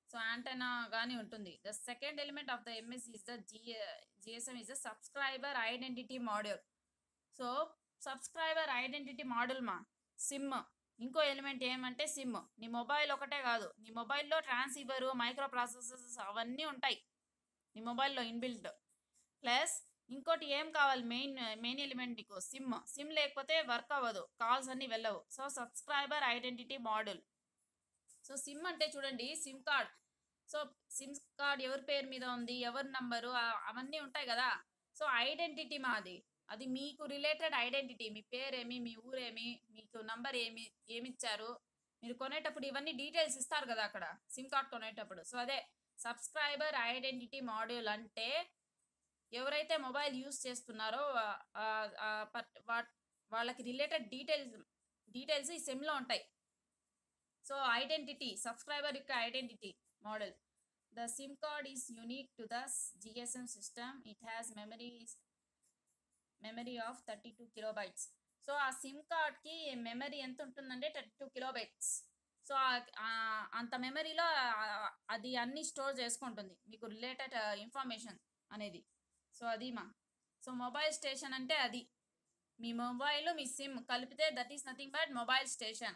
సో యాంటెనా కానీ ఉంటుంది the second element of the MS is the GSM is the subscriber identity module so subscriber identity module మా సిమ్ ఇంకో ఎలిమెంట్ ఏమంటే సిమ్ నీ మొబైల్ ఒకటే కాదు నీ మొబైల్లో ట్రాన్సీవర్ మైక్రో ప్రాసెసర్స్ అవన్నీ ఉంటాయి నీ మొబైల్లో ఇన్బిల్ట్ ప్లస్ ఇంకోటి ఏం కావాలి మెయిన్ మెయిన్ ఎలిమెంట్ నీకు సిమ్ సిమ్ లేకపోతే వర్క్ అవ్వదు కాల్స్ అన్నీ వెళ్ళవు so subscriber identity module so SIM అంటే చూడండి SIM card so SIM card ఎవరి పేరు మీద ఉంది ఎవరి నంబరు అవన్నీ ఉంటాయి కదా సో ఐడెంటిటీ మాది అది మీకు రిలేటెడ్ ఐడెంటిటీ మీ పేరేమి మీ ఊరేమి మీకు నంబర్ ఏమి ఏమి ఇచ్చారు మీరు కొనేటప్పుడు ఇవన్నీ డీటెయిల్స్ ఇస్తారు కదా అక్కడ సిమ్ కార్డ్ కొనేటప్పుడు సో అదే సబ్స్క్రైబర్ ఐడెంటిటీ మాడ్యూల్ అంటే ఎవరైతే మొబైల్ యూస్ చేస్తున్నారో ఆ- ఆ- ఆ పర్- వా- వాళ్ళకి రిలేటెడ్ డీటెయిల్స్ డీటెయిల్స్ ఈ సిమ్లో ఉంటాయి సో ఐడెంటిటీ సబ్స్క్రైబర్ యొక్క identity model the SIM card is unique to the GSM system it has memory memory of thirty two kilobytes so ఆ సిమ్ కార్డ్కి మెమరీ ఎంత ఉంటుందంటే థర్టీ టూ కిలోబైట్స్ సో అంత మెమరీలో అది అన్ని స్టోర్ చేసుకుంటుంది మీకు రిలేటెడ్ ఇన్ఫర్మేషన్ అనేది సో అది మా సో మొబైల్ స్టేషన్ అంటే అది మీ మొబైల్ మీ సిమ్ కలిపితే that is nothing but mobile station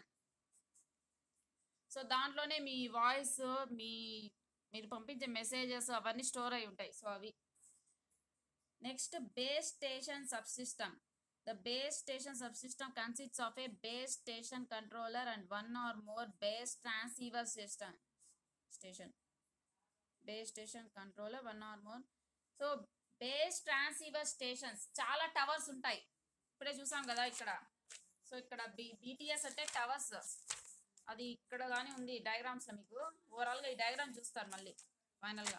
so దాంట్లోనే మీ వాయిస్ మీ మీరు పంపించే మెసేజెస్ అవన్నీ స్టోర్ అయి ఉంటాయి సో అవి next base station sub system the base station sub system consists of a base station controller and one or more base transceiver system station base station controller one or more so base transceiver stations చాలా towers ఉంటాయి ఇప్పుడే చూసాం కదా ఇక్కడ so ఇక్కడ B BTS అంటే towers అది ఇక్కడ కానీ ఉంది డయాగ్రామ్స్లో మీకు ఓవరాల్గా ఈ డయాగ్రామ్ చూస్తారు మళ్ళీ ఫైనల్గా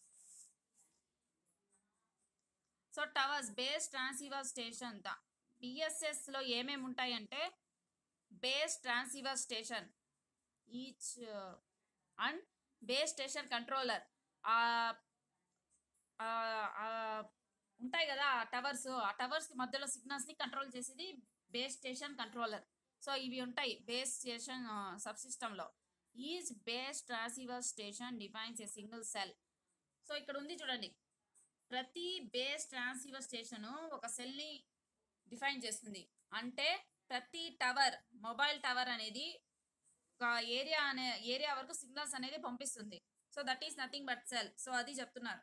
so towers base transceiver station the బిఎస్ఎస్లో ఏమేమి ఉంటాయంటే base transceiver station each and base station controller ఉంటాయి కదా ఆ టవర్స్ ఆ టవర్స్ మధ్యలో సిగ్నల్స్ ని కంట్రోల్ చేసేది బేస్ స్టేషన్ కంట్రోలర్ సో ఇవి ఉంటాయి బేస్ స్టేషన్ సబ్ సిస్టమ్ లో each base transceiver station defines a single cell so ఇక్కడ ఉంది చూడండి ప్రతి బేస్ ట్రాన్సీవర్ స్టేషన్ ఒక సెల్ ని డిఫైన్ చేస్తుంది అంటే ప్రతి టవర్ మొబైల్ టవర్ అనేది ఒక ఏరియా అనే ఏరియా వరకు సిగ్నల్స్ అనేది పంపిస్తుంది so that is nothing but cell so అది చెప్తున్నారు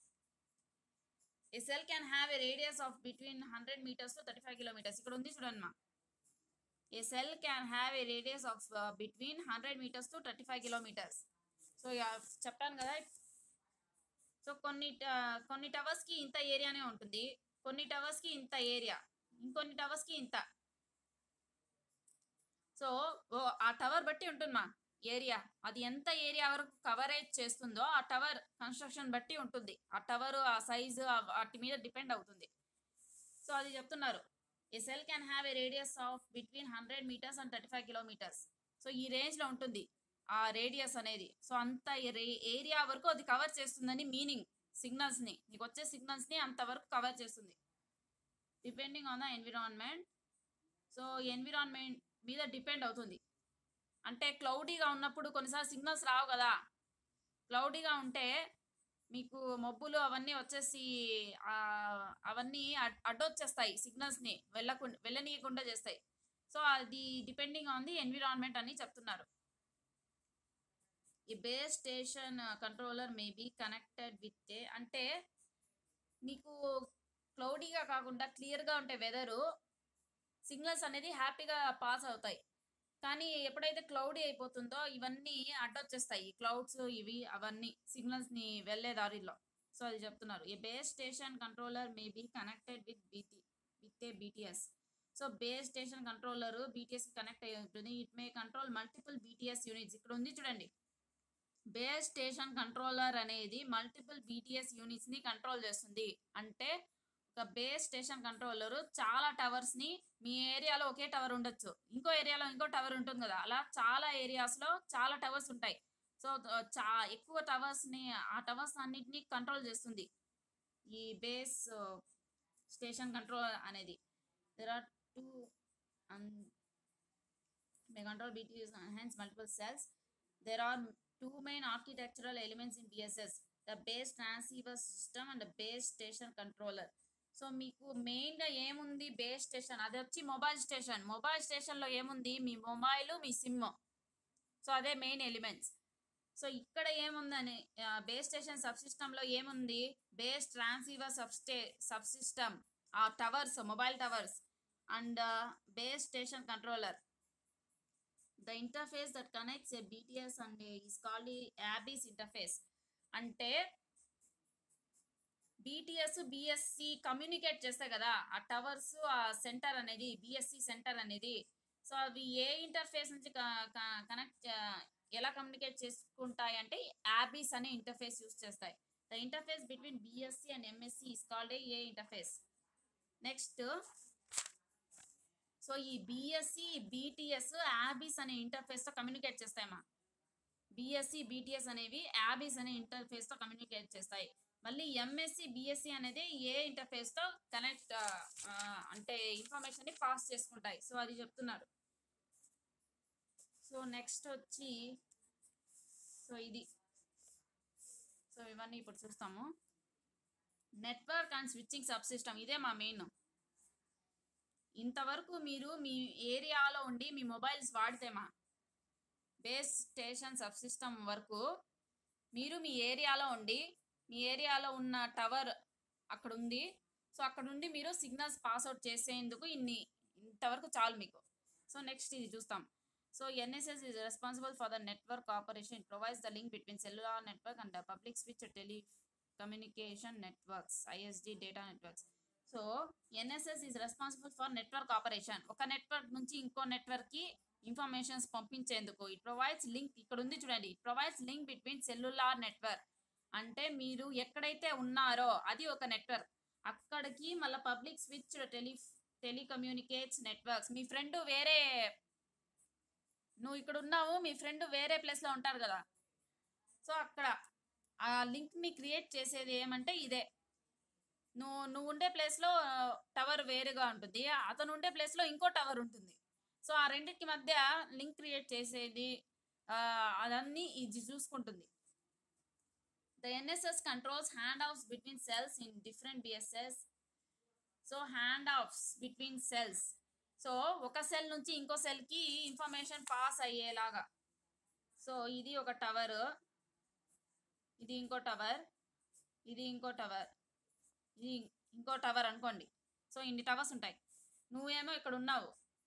a cell can have a radius of between hundred metres to thirty five kilometres ఇక్కడ ఉంది చూడండి మా a cell can have a radius of between hundred metres to thirty five kilometres so చెప్పాను కదా so కొన్ని ట- కొన్ని టవర్స్కి ఇంత ఏరియానే ఉంటుంది కొన్ని టవర్స్కి ఇంత ఏరియా ఇంకొన్ని టవర్స్కి ఇంత సో ఓ ఆ టవర్ బట్టి ఉంటుంది మా ఏరియా అది ఎంత ఏరియా వరకు కవరేజ్ చేస్తుందో ఆ టవర్ కన్స్ట్రక్షన్ బట్టి ఉంటుంది ఆ టవర్ ఆ సైజు వాటి మీద డిపెండ్ అవుతుంది సో అది చెప్తున్నారు a cell can have a radius of between hundred metres and thirty five kilometres so ఈ రేంజ్లో ఉంటుంది ఆ రేడియస్ అనేది సో అంత ఏరియా వరకు అది కవర్ చేస్తుందని మీనింగ్ సిగ్నల్స్ని నీకు వచ్చే సిగ్నల్స్ని అంతవరకు కవర్ చేస్తుంది depending on the environment so environment మీద డిపెండ్ అవుతుంది అంటే క్లౌడీగా ఉన్నప్పుడు కొన్నిసార్లు సిగ్నల్స్ రావు కదా క్లౌడీగా ఉంటే మీకు మబ్బులు అవన్నీ వచ్చేసి ఆ, అవన్నీ అడ్- అడ్డొచ్చేస్తాయి సిగ్నల్స్ని వెళ్ళకుండా వెళ్ళనీయకుండా చేస్తాయి సో అది డిపెండింగ్ ఆన్ ది ఎన్విరాన్మెంట్ అని చెప్తున్నారు ఈ base station controller may be connected with a అంటే నీకు క్లౌడీగా కాకుండా క్లియర్గా ఉంటే వెదరు సిగ్నల్స్ అనేది హ్యాపీగా పాస్ అవుతాయి కానీ ఎప్పుడైతే క్లౌడీ అయిపోతుందో ఇవన్నీ అడ్డొచ్చేస్తాయి క్లౌడ్స్ ఇవి అవన్నీ సిగ్నల్స్ని వెళ్ళే దారిలో సో అది చెప్తున్నారు a base station controller may be connected with BT with a BTS so base station controller BTS connect అయ్యి ఉంటుంది it may control multiple BTS units ఇక్కడ ఉంది చూడండి బేస్ స్టేషన్ కంట్రోలర్ అనేది మల్టిపుల్ బీటీఎస్ యూనిట్స్ ని control చేస్తుంది అంటే ఒక బేస్ స్టేషన్ కంట్రోలర్ చాలా టవర్స్ ని మీ ఏరియాలో ఒకే టవర్ ఉండొచ్చు ఇంకో ఏరియాలో ఇంకో టవర్ ఉంటుంది కదా అలా చాలా ఏరియాస్ లో చాలా టవర్స్ ఉంటాయి సో చా ఎక్కువ టవర్స్ ని ఆ టవర్స్ అన్నిటిని కంట్రోల్ చేస్తుంది ఈ బేస్ స్టేషన్ కంట్రోల్ అనేది there are two may control BTS hence multiple cells there are two main architectural elements in bss the base transceiver system and the base station controller so మీకు main గా ఏముంది base station అది వచ్చి mobile station mobile station లో ఏముంది మీ mobile మీ SIM so అదే మెయిన్ ఎలిమెంట్స్ సో ఇక్కడ ఏముందని బేస్ స్టేషన్ సబ్ సిస్టమ్ లో ఏముంది బేస్ ట్రాన్సీవర్ సబ్స్టే సబ్ సిస్టమ్ ఆ towers mobile towers and base station controller the interface that connects a BTS and is called Abis interface అంటే BTS BSC communicate చేస్తాయి కదా ఆ టవర్స్ ఆ సెంటర్ అనేది బిఎస్సి సెంటర్ అనేది సో అవి ఏ ఇంటర్ఫేస్ నుంచి కనెక్ట్ ఎలా కమ్యూనికేట్ చేసుకుంటాయి అంటే యాబీస్ అనే ఇంటర్ఫేస్ యూస్ చేస్తాయి the interface between BSC and MSC is called A interface next so ఈ బిఎస్సి బీటీఎస్ యాబీస్ అనే ఇంటర్ఫేస్ తో కమ్యూనికేట్ చేస్తాయమ్మా బిఎస్సి బీటీఎస్ అనేవి యాబీస్ అనే ఇంటర్ఫేస్ తో కమ్యూనికేట్ చేస్తాయి మళ్ళీ ఎంఎస్సి బిఎస్సి అనేది ఏ ఇంటర్ఫేస్ తో కనెక్ట్ అంటే ఇన్ఫర్మేషన్ ని పాస్ చేసుకుంటాయి సో అది చెప్తున్నారు సో నెక్స్ట్ వచ్చి సో ఇది సో ఇవన్నీ ఇప్పుడు చూస్తాము network and switching sub system ఇదే మా మెయిన్ ఇంతవరకు మీరు మీ ఏరియాలో ఉండి మీ మొబైల్స్ వాడితేమా బేస్ స్టేషన్ సబ్ సిస్టమ్ వరకు మీరు మీ ఏరియాలో ఉండి మీ ఏరియాలో ఉన్న టవర్ అక్కడ ఉంది సో అక్కడ నుండి మీరు సిగ్నల్స్ పాస్అవుట్ చేసేందుకు ఇన్ని ఇంతవరకు చాలు మీకు సో నెక్స్ట్ ఇది చూస్తాం so NSS is responsible for the network operation provides the link between cellular network and public switch telecommunication networks ISD data networks so NSS is responsible for network operation ఒక network నుంచి ఇంకో network కి informations పంపించేందుకు it provides link ఇక్కడ ఉంది చూడండి it provides link between cellular network అంటే మీరు ఎక్కడైతే ఉన్నారో అది ఒక నెట్వర్క్ అక్కడికి మళ్ళీ public switch tele telecommunicates networks మీ ఫ్రెండ్ వేరే నువ్వు ఇక్కడ ఉన్నావు మీ ఫ్రెండ్ వేరే ప్లేస్లో ఉంటారు కదా సో అక్కడ ఆ లింక్ని క్రియేట్ చేసేది ఏమంటే ఇదే నువ్వు నువ్వు ఉండే ప్లేస్లో టవర్ వేరుగా ఉంటుంది అతను ఉండే ప్లేస్లో ఇంకో టవర్ ఉంటుంది సో ఆ రెండింటి మధ్య లింక్ క్రియేట్ చేసేది ఆ, అదన్నీ ఇది చూసుకుంటుంది the NSS controls hand offs between cells in different BSS so hand offs between cells so ఒక సెల్ నుంచి ఇంకో సెల్కి ఇన్ఫర్మేషన్ పాస్ అయ్యేలాగా సో ఇది ఒక టవర్ ఇది ఇంకో టవర్ ఇది ఇంకో టవర్ ఇది ఇంకో టవర్ అనుకోండి సో ఇన్ని టవర్స్ ఉంటాయి నువ్వేమో ఇక్కడ ఉన్నావు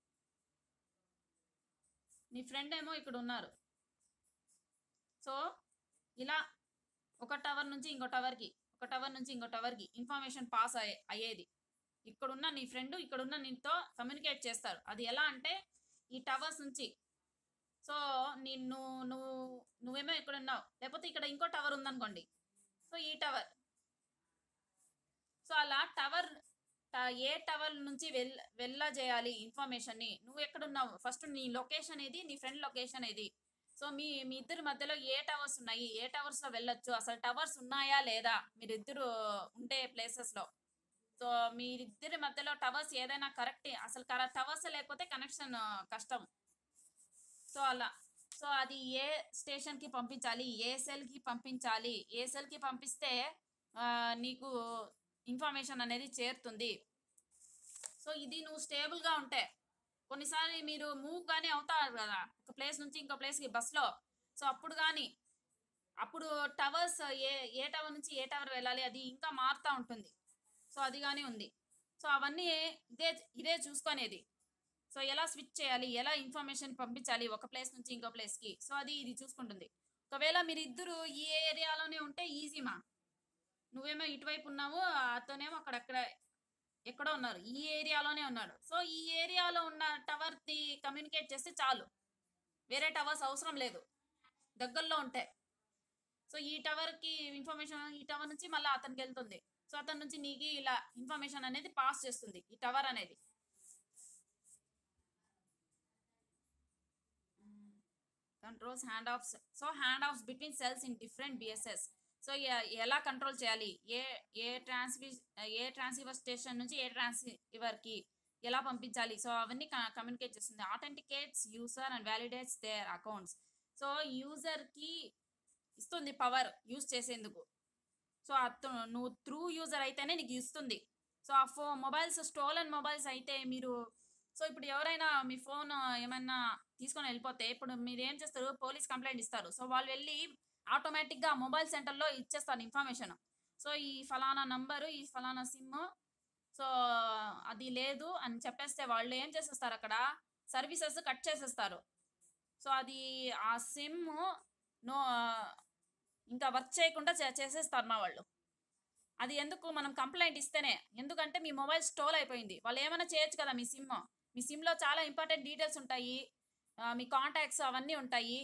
నీ ఫ్రెండ్ ఏమో ఇక్కడ ఉన్నారు సో ఇలా ఒక టవర్ నుంచి ఇంకో టవర్కి ఒక టవర్ నుంచి ఇంకో టవర్కి ఇన్ఫర్మేషన్ పాస్ అయ్యే అయ్యేది ఇక్కడున్న నీ ఫ్రెండ్ ఇక్కడున్న నీతో కమ్యూనికేట్ చేస్తారు అది ఎలా అంటే ఈ టవర్స్ నుంచి సో నిన్ను నువ్వు నువ్వేమో ఇక్కడ ఉన్నావు లేకపోతే ఇక్కడ ఇంకో టవర్ ఉందనుకోండి సో ఈ టవర్ సో అలా టవర్ ఏ టవర్ నుంచి వెల్ వెళ్ళజేయాలి ఇన్ఫర్మేషన్ని నువ్వు ఎక్కడున్నావు ఫస్ట్ నీ లొకేషన్ ఏది నీ ఫ్రెండ్ లొకేషన్ ఏది సో మీ మీ ఇద్దరి మధ్యలో ఏ టవర్స్ ఉన్నాయి ఏ టవర్స్ లో వెళ్ళొచ్చు అసలు టవర్స్ ఉన్నాయా లేదా మీరిద్దరు ఉండే ప్లేసెస్ లో సో మీరిద్దరి మధ్యలో టవర్స్ ఏదైనా కరెక్ట్ అసలు టవర్స్ లేకపోతే కనెక్షన్ కష్టం సో అలా సో అది ఏ స్టేషన్ కి పంపించాలి ఏ సెల్ కి పంపించాలి ఏ సెల్ కి పంపిస్తే ఆ, నీకు ఇన్ఫర్మేషన్ అనేది చేరుతుంది సో ఇది నువ్వు స్టేబుల్ గా ఉంటే కొన్నిసార్లు మీరు మూవ్ కానీ అవుతారు కదా ఒక ప్లేస్ నుంచి ఇంకో ప్లేస్కి బస్లో సో అప్పుడు కానీ అప్పుడు టవర్స్ ఏ ఏ టవర్ నుంచి ఏ టవర్ వెళ్ళాలి అది ఇంకా మారుతూ ఉంటుంది సో అది కానీ ఉంది సో అవన్నీ ఇదే ఇదే చూసుకునేది సో ఎలా స్విచ్ చేయాలి ఎలా ఇన్ఫర్మేషన్ పంపించాలి ఒక ప్లేస్ నుంచి ఇంకో ప్లేస్కి సో అది ఇది చూసుకుంటుంది ఒకవేళ మీరు ఇద్దరు ఈ ఏరియాలోనే ఉంటే ఈజీ మా నువ్వేమో ఇటువైపు ఉన్నావు అతనేమో అక్కడక్కడ ఎక్కడో ఉన్నారు ఈ ఏరియాలోనే ఉన్నాడు సో ఈ ఏరియాలో ఉన్న టవర్ది కమ్యూనికేట్ చేస్తే చాలు వేరే టవర్స్ అవసరం లేదు దగ్గరలో ఉంటే సో ఈ టవర్కి ఇన్ఫర్మేషన్ ఈ టవర్ నుంచి మళ్ళీ అతనికి వెళ్తుంది సో అతని నుంచి నీకు ఇలా ఇన్ఫర్మేషన్ అనేది పాస్ చేస్తుంది ఈ టవర్ అనేది controls hand offs so hand offs between cells in different BSS so ఎలా కంట్రోల్ చేయాలి ఏ ఏ ట్రాన్స్వి ఏ ట్రాన్స్ఫర్ స్టేషన్ నుంచి ఏ ట్రాన్స్ఫర్కి ఎలా పంపించాలి సో అవన్నీ కమ్యూనికేట్ చేస్తుంది authenticates user and validates their accounts so యూజర్కి ఇస్తుంది పవర్ యూజ్ చేసేందుకు సో అతను నువ్వు త్రూ యూజర్ అయితేనే నీకు ఇస్తుంది సో ఆ ఫో మొబైల్స్ స్టోలన్ మొబైల్స్ అయితే మీరు సో ఇప్పుడు ఎవరైనా మీ ఫోన్ ఏమైనా తీసుకొని వెళ్ళిపోతే ఇప్పుడు మీరు ఏం చేస్తారు పోలీస్ కంప్లైంట్ ఇస్తారు సో వాళ్ళు వెళ్ళి ఆటోమేటిక్గా మొబైల్ సెంటర్లో ఇచ్చేస్తారు ఇన్ఫర్మేషన్ సో ఈ ఫలానా నంబరు ఈ ఫలానా సిమ్ సో అది లేదు అని చెప్పేస్తే వాళ్ళు ఏం చేసేస్తారు అక్కడ సర్వీసెస్ కట్ చేసేస్తారు సో అది ఆ సిమ్ నో ఇంకా వర్క్ చేయకుండా చే- చేసేస్తారు మా వాళ్ళు అది ఎందుకు మనం కంప్లైంట్ ఇస్తేనే ఎందుకంటే మీ మొబైల్ స్టోల్ అయిపోయింది వాళ్ళు ఏమైనా చేయొచ్చు కదా మీ సిమ్ మీ సిమ్లో చాలా ఇంపార్టెంట్ డీటెయిల్స్ ఉంటాయి ఆ, మీ కాంటాక్ట్స్ అవన్నీ ఉంటాయి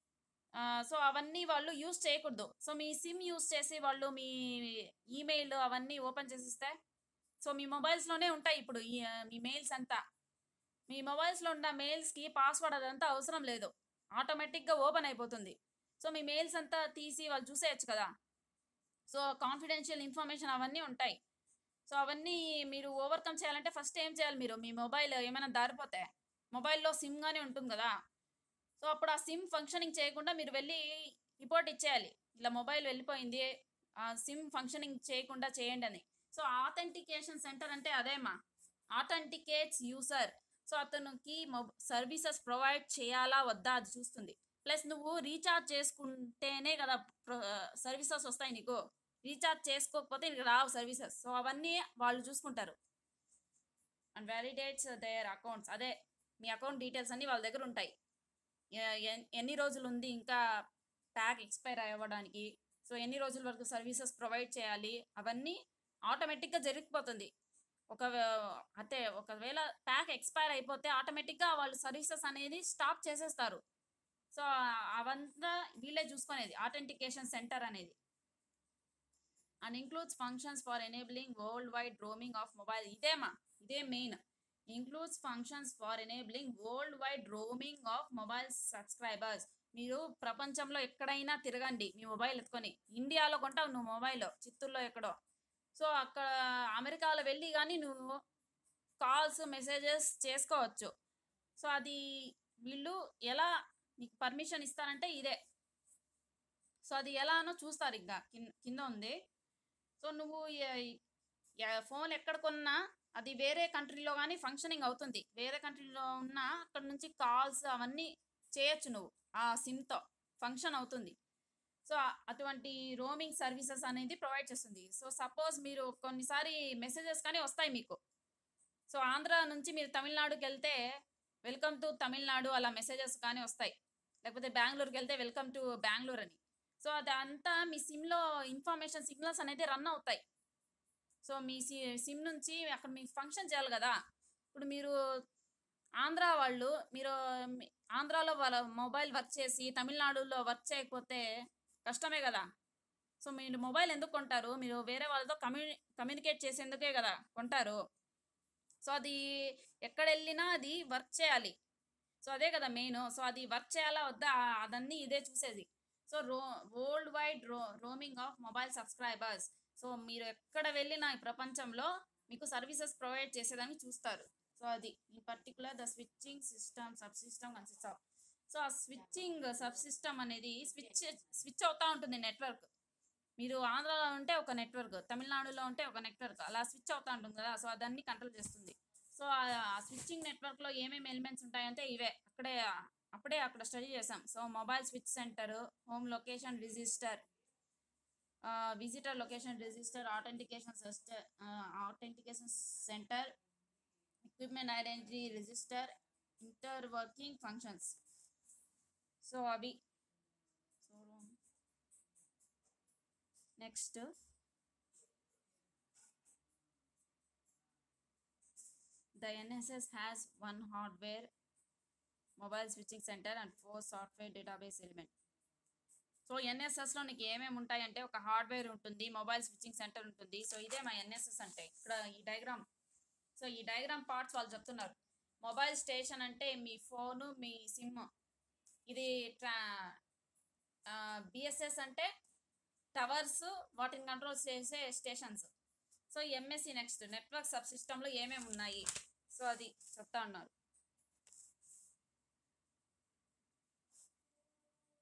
సో అవన్నీ వాళ్ళు యూస్ చేయకూడదు సో మీ సిమ్ యూస్ చేసి వాళ్ళు మీ ఈమెయిల్ అవన్నీ ఓపెన్ చేసిస్తే సో మీ మొబైల్స్లోనే ఉంటాయి ఇప్పుడు ఈ ఆ, మీ మెయిల్స్ అంతా మీ మొబైల్స్లో ఉన్న మెయిల్స్కి పాస్వర్డ్ అదంతా అవసరం లేదు ఆటోమేటిక్గా ఓపెన్ అయిపోతుంది సో మీ మెయిల్స్ అంతా తీసి వాళ్ళు చూసేయచ్చు కదా సో కాన్ఫిడెన్షియల్ ఇన్ఫర్మేషన్ అవన్నీ ఉంటాయి సో అవన్నీ మీరు ఓవర్కమ్ చేయాలంటే ఫస్ట్ ఏం చేయాలి మీరు మీ మొబైల్ ఏమైనా దారిపోతే మొబైల్లో సిమ్ గానే ఉంటుంది కదా సో అప్పుడు ఆ సిమ్ ఫంక్షనింగ్ చేయకుండా మీరు వెళ్ళి రిపోర్ట్ ఇచ్చేయాలి ఇలా మొబైల్ వెళ్ళిపోయింది ఆ సిమ్ ఫంక్షనింగ్ చేయకుండా చేయండి అని సో ఆథెంటికేషన్ సెంటర్ అంటే అదేమా ఆథెంటికేట్స్ యూసర్ సో అతనికి సర్వీసెస్ ప్రొవైడ్ చేయాలా వద్దా అది చూస్తుంది ప్లస్ నువ్వు రీఛార్జ్ చేసుకుంటేనే కదా సర్వీసెస్ వస్తాయి నీకు రీఛార్జ్ చేసుకోకపోతే నీకు రావు సర్వీసెస్ సో అవన్నీ వాళ్ళు చూసుకుంటారు అండ్ వ్యాలిడేట్స్ దేర్ అకౌంట్స్ అదే మీ అకౌంట్ డీటెయిల్స్ అన్నీ వాళ్ళ దగ్గర ఉంటాయి ఎ- ఎన్- ఎన్ని రోజులు ఉంది ఇంకా ప్యాక్ ఎక్స్పైర్ అవ్వడానికి సో ఎన్ని రోజుల వరకు సర్వీసెస్ ప్రొవైడ్ చేయాలి అవన్నీ ఆటోమేటిక్గా జరిగిపోతుంది ఒక అంటే ఒకవేళ ప్యాక్ ఎక్స్పైర్ అయిపోతే ఆటోమేటిక్గా వాళ్ళు సర్వీసెస్ అనేది స్టాప్ చేసేస్తారు సో అవంతా వీళ్ళే చూసుకునేది ఆథెంటికేషన్ సెంటర్ అనేది and includes functions for enabling world wide roaming of mobile ఇదేమా ఇదే main includes functions for enabling world wide roaming of mobile subscribers మీరు ప్రపంచంలో ఎక్కడైనా తిరగండి మీ మొబైల్ ఎత్తుకొని ఇండియాలో కొంటావు నువ్వు మొబైల్ చిత్తూరులో ఎక్కడో సో అక్కడ అమెరికాలో వెళ్ళి కానీ నువ్వు కాల్స్ మెసేజెస్ చేసుకోవచ్చు సో అది వీళ్ళు ఎలా నీకు పర్మిషన్ ఇస్తారంటే ఇదే సో అది ఎలానో చూస్తారు ఇంకా కింద కింద ఉంది సో నువ్వు ఫోన్ ఎక్కడ కొన్నా అది వేరే కంట్రీలో కానీ ఫంక్షనింగ్ అవుతుంది వేరే కంట్రీలో ఉన్నా అక్కడ నుంచి కాల్స్ అవన్నీ చేయొచ్చు నువ్వు ఆ సిమ్తో ఫంక్షన్ అవుతుంది సో అటువంటి రోమింగ్ సర్వీసెస్ అనేది ప్రొవైడ్ చేస్తుంది సో సపోజ్ మీరు కొన్నిసారి మెసేజెస్ కానీ వస్తాయి మీకు సో ఆంధ్ర నుంచి మీరు తమిళనాడుకి వెళ్తే వెల్కమ్ టు తమిళనాడు అలా మెసేజెస్ కానీ వస్తాయి లేకపోతే బెంగళూరుకి వెళ్తే వెల్కమ్ టు బెంగళూరు అని సో అదంతా మీ సిమ్లో ఇన్ఫర్మేషన్ సిగ్నల్స్ అనేది రన్ అవుతాయి సో మీ సి సిమ్ నుంచి అక్కడ మీకు ఫంక్షన్ చేయాలి కదా ఇప్పుడు మీరు ఆంధ్ర వాళ్ళు మీరు మీ- ఆంధ్రాలో వాళ్ళ మొబైల్ వర్క్ చేసి తమిళనాడులో వర్క్ చేయకపోతే కష్టమే కదా సో మీరు మొబైల్ ఎందుకు కొంటారు మీరు వేరే వాళ్ళతో కమ్యూని కమ్యూనికేట్ చేసేందుకే కదా కొంటారు సో అది ఎక్కడ వెళ్ళినా అది వర్క్ చేయాలి సో అదే కదా మెయిన్ సో అది వర్క్ చేయాలా వద్దా ఆ- అదన్నీ ఇదే చూసేది సో రో వరల్డ్ వైడ్ రో roaming of mobile subscribers so మీరు ఎక్కడ వెళ్ళినా ఈ ప్రపంచంలో మీకు సర్వీసెస్ ప్రొవైడ్ చేసేదానికి చూస్తారు సో అది in particular the switching system sub system consist of so ఆ స్విచ్చింగ్ సబ్ సిస్టమ్ అనేది స్విచ్ స్విచ్ అవుతా ఉంటుంది నెట్వర్క్ మీరు ఆంధ్రాలో ఉంటే ఒక నెట్వర్క్ తమిళనాడులో ఉంటే ఒక నెట్వర్క్ అలా స్విచ్ అవుతా ఉంటుంది కదా సో అదన్నీ కంట్రోల్ చేస్తుంది సో ఆ స్విచ్చింగ్ నెట్వర్క్లో ఏమేమి ఎలిమెంట్స్ ఉంటాయంటే ఇవే అక్కడే అప్పుడే అక్కడ స్టడీ చేసాం so mobile switch centre home location register visitor location register authentication sister authentication centre equipment identity register inter working functions so అవి so next The NSS has one hardware mobile switching center and four software database element. So ఎన్ఎస్ఎస్లో నీకు ఏమేమి ఉంటాయంటే ఒక hardware ఉంటుంది mobile switching centre ఉంటుంది so ఇదే మా ఎన్ఎస్ఎస్ అంటే ఇక్కడ ఈ డయాగ్రామ్ సో ఈ డయాగ్రామ్ పార్ట్స్ వాళ్ళు చెప్తున్నారు మొబైల్ స్టేషన్ అంటే మీ ఫోను మీ సిమ్ ఇది ట్రా బిఎస్ఎస్ అంటే టవర్స్ వాటిని కంట్రోల్ చేసే stations so MSC next network sub సిస్టంలో ఏమేమి ఉన్నాయి సో అది చెప్తా ఉన్నారు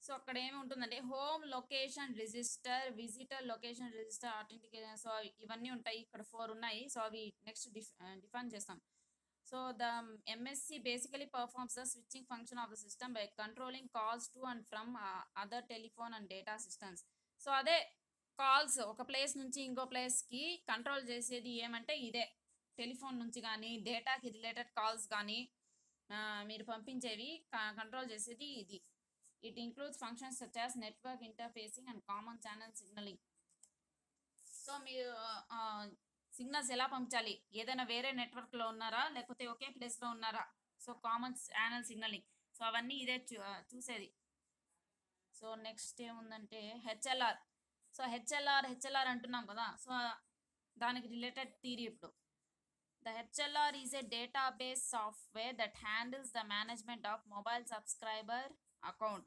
సో అక్కడ ఏమి ఉంటుందంటే home location register visitor location register authentication so ఇవన్నీ ఉంటాయి ఇక్కడ ఫోర్ ఉన్నాయి సో అవి నెక్స్ట్ డిఫైన్ చేస్తాం so the MSC basically performs the switching function of the system by controlling calls to and from other telephone and data systems so అదే calls ఒక place నుంచి ఇంకో ప్లేస్కి కంట్రోల్ చేసేది ఏమంటే ఇదే టెలిఫోన్ నుంచి కానీ డేటాకి రిలేటెడ్ కాల్స్ కానీ మీరు పంపించేవి కంట్రోల్ చేసేది ఇది it includes functions such as network interfacing and common channel signalling so మీరు సిగ్నల్స్ ఎలా పంపించాలి ఏదైనా వేరే నెట్వర్క్లో ఉన్నారా లేకపోతే ఒకే ప్లేస్లో ఉన్నారా so common channel signalling so అవన్నీ ఇదే చూ చూసేది సో నెక్స్ట్ ఏముందంటే హెచ్ఎల్ఆర్ సో హెచ్ఎల్ఆర్ హెచ్ఎల్ఆర్ అంటున్నాం కదా సో దానికి రిలేటెడ్ థీరీ ఇప్పుడు the HLR is a database software that handles the management of mobile subscriber account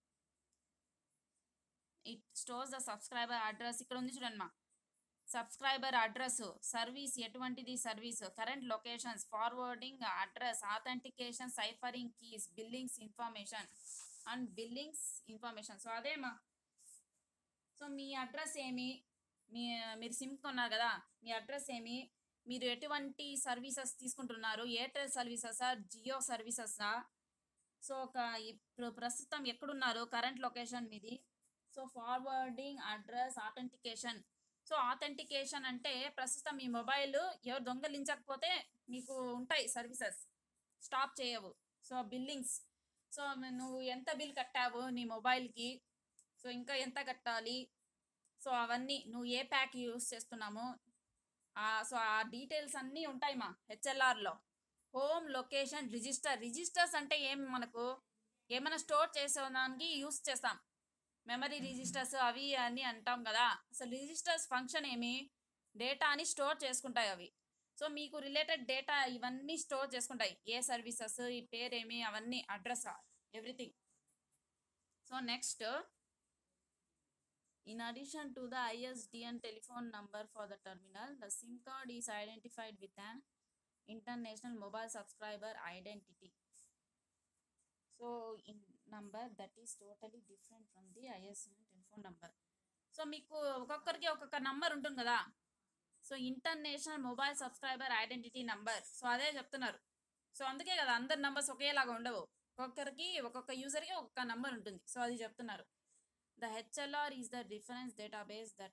it stores the subscriber address ఇక్కడ ఉంది చూడండి మా సబ్స్క్రైబర్ అడ్రస్ సర్వీస్ ఎటువంటిది service current locations forwarding address authentication ciphering keys billings information and billings information so అదేమా so మీ address ఏమి మీ మీరు SIM కొన్నారు కదా మీ అడ్రస్ ఏమి మీరు ఎటువంటి సర్వీసెస్ తీసుకుంటున్నారు ఎయిర్టెల్ సర్వీసెసా జియో సర్వీసెసా సో ఒక ఇప్పుడు ప్రస్తుతం ఎక్కడున్నారు కరెంట్ లొకేషన్ మీది so forwarding address authentication so authentication అంటే ప్రస్తుతం మీ మొబైల్ ఎవరు దొంగలించకపోతే మీకు ఉంటాయి సర్వీసెస్ స్టాప్ చేయవు సో బిల్లింగ్స్ సో నువ్వు ఎంత బిల్ కట్టావు నీ మొబైల్కి సో ఇంకా ఎంత కట్టాలి సో అవన్నీ నువ్వు ఏ ప్యాక్ యూస్ చేస్తున్నాము సో ఆ డీటెయిల్స్ అన్నీ ఉంటాయి మా హెచ్ఎల్ఆర్లో హోమ్ లొకేషన్ రిజిస్టర్ రిజిస్టర్స్ అంటే ఏం మనకు ఏమైనా స్టోర్ చేసేదానికి యూస్ చేస్తాం మెమరీ రిజిస్టర్స్ అవి అని అంటాం కదా అసలు రిజిస్టర్స్ ఫంక్షన్ ఏమి డేటాని స్టోర్ చేసుకుంటాయి అవి సో మీకు రిలేటెడ్ డేటా ఇవన్నీ స్టోర్ చేసుకుంటాయి ఏ సర్వీసెస్ ఈ పేరేమి అవన్నీ address everything so next In addition to the ISDN telephone number for the terminal, the SIM card is identified with an international mobile subscriber identity. So, in number that is totally different from the ISDN telephone number. So మీకు ఒక్కొక్కరికి ఒక్కొక్క number ఉంటుంది కదా so international mobile subscriber identity number so అదే చెప్తున్నారు so అందుకే కదా అందరి నంబర్స్ ఒకేలాగా ఉండవు ఒక్కొక్కరికి ఒక్కొక్క యూజర్కి ఒక్కొక్క నంబర్ ఉంటుంది సో అది చెప్తున్నారు The HLR is the reference database that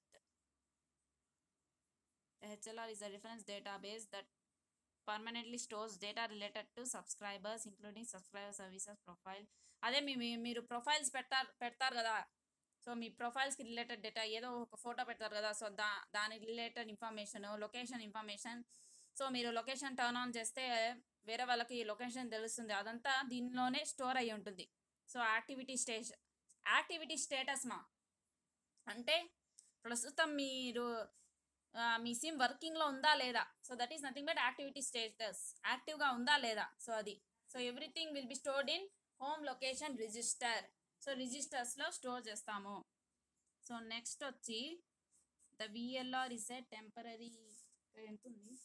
the HLR is a reference database that permanently stores data related to subscribers including subscriber services profile అదే మీ మీ- మీరు ప్రొఫైల్స్ పెడతారు పెడతారు కదా సో మీ ప్రొఫైల్స్కి రిలేటెడ్ డేటా ఏదో ఒక ఫోటో పెడతారు కదా సో దా దానికి related information location information so మీరు లొకేషన్ టర్న్ ఆన్ చేస్తే వేరే వాళ్ళకి లొకేషన్ తెలుస్తుంది అదంతా దీనిలోనే స్టోర్ అయ్యి ఉంటుంది so activity stage activity status మా అంటే ప్రస్తుతం మీరు ఆ, మీ సిమ్ వర్కింగ్లో ఉందా లేదా so that is nothing but activity status యాక్టివ్గా ఉందా లేదా సో అది so everything will be stored in home location register so రిజిస్టర్స్లో స్టోర్ చేస్తాము సో నెక్స్ట్ వచ్చి the VLR is a temporary ఎంత ఉంది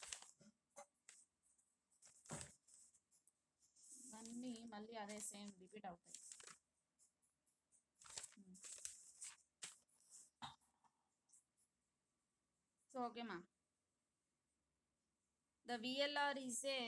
ఇవన్నీ మళ్ళీ అదే సేమ్ రిపీట్ అవుతాయి సో ఓకే మా the VLR is a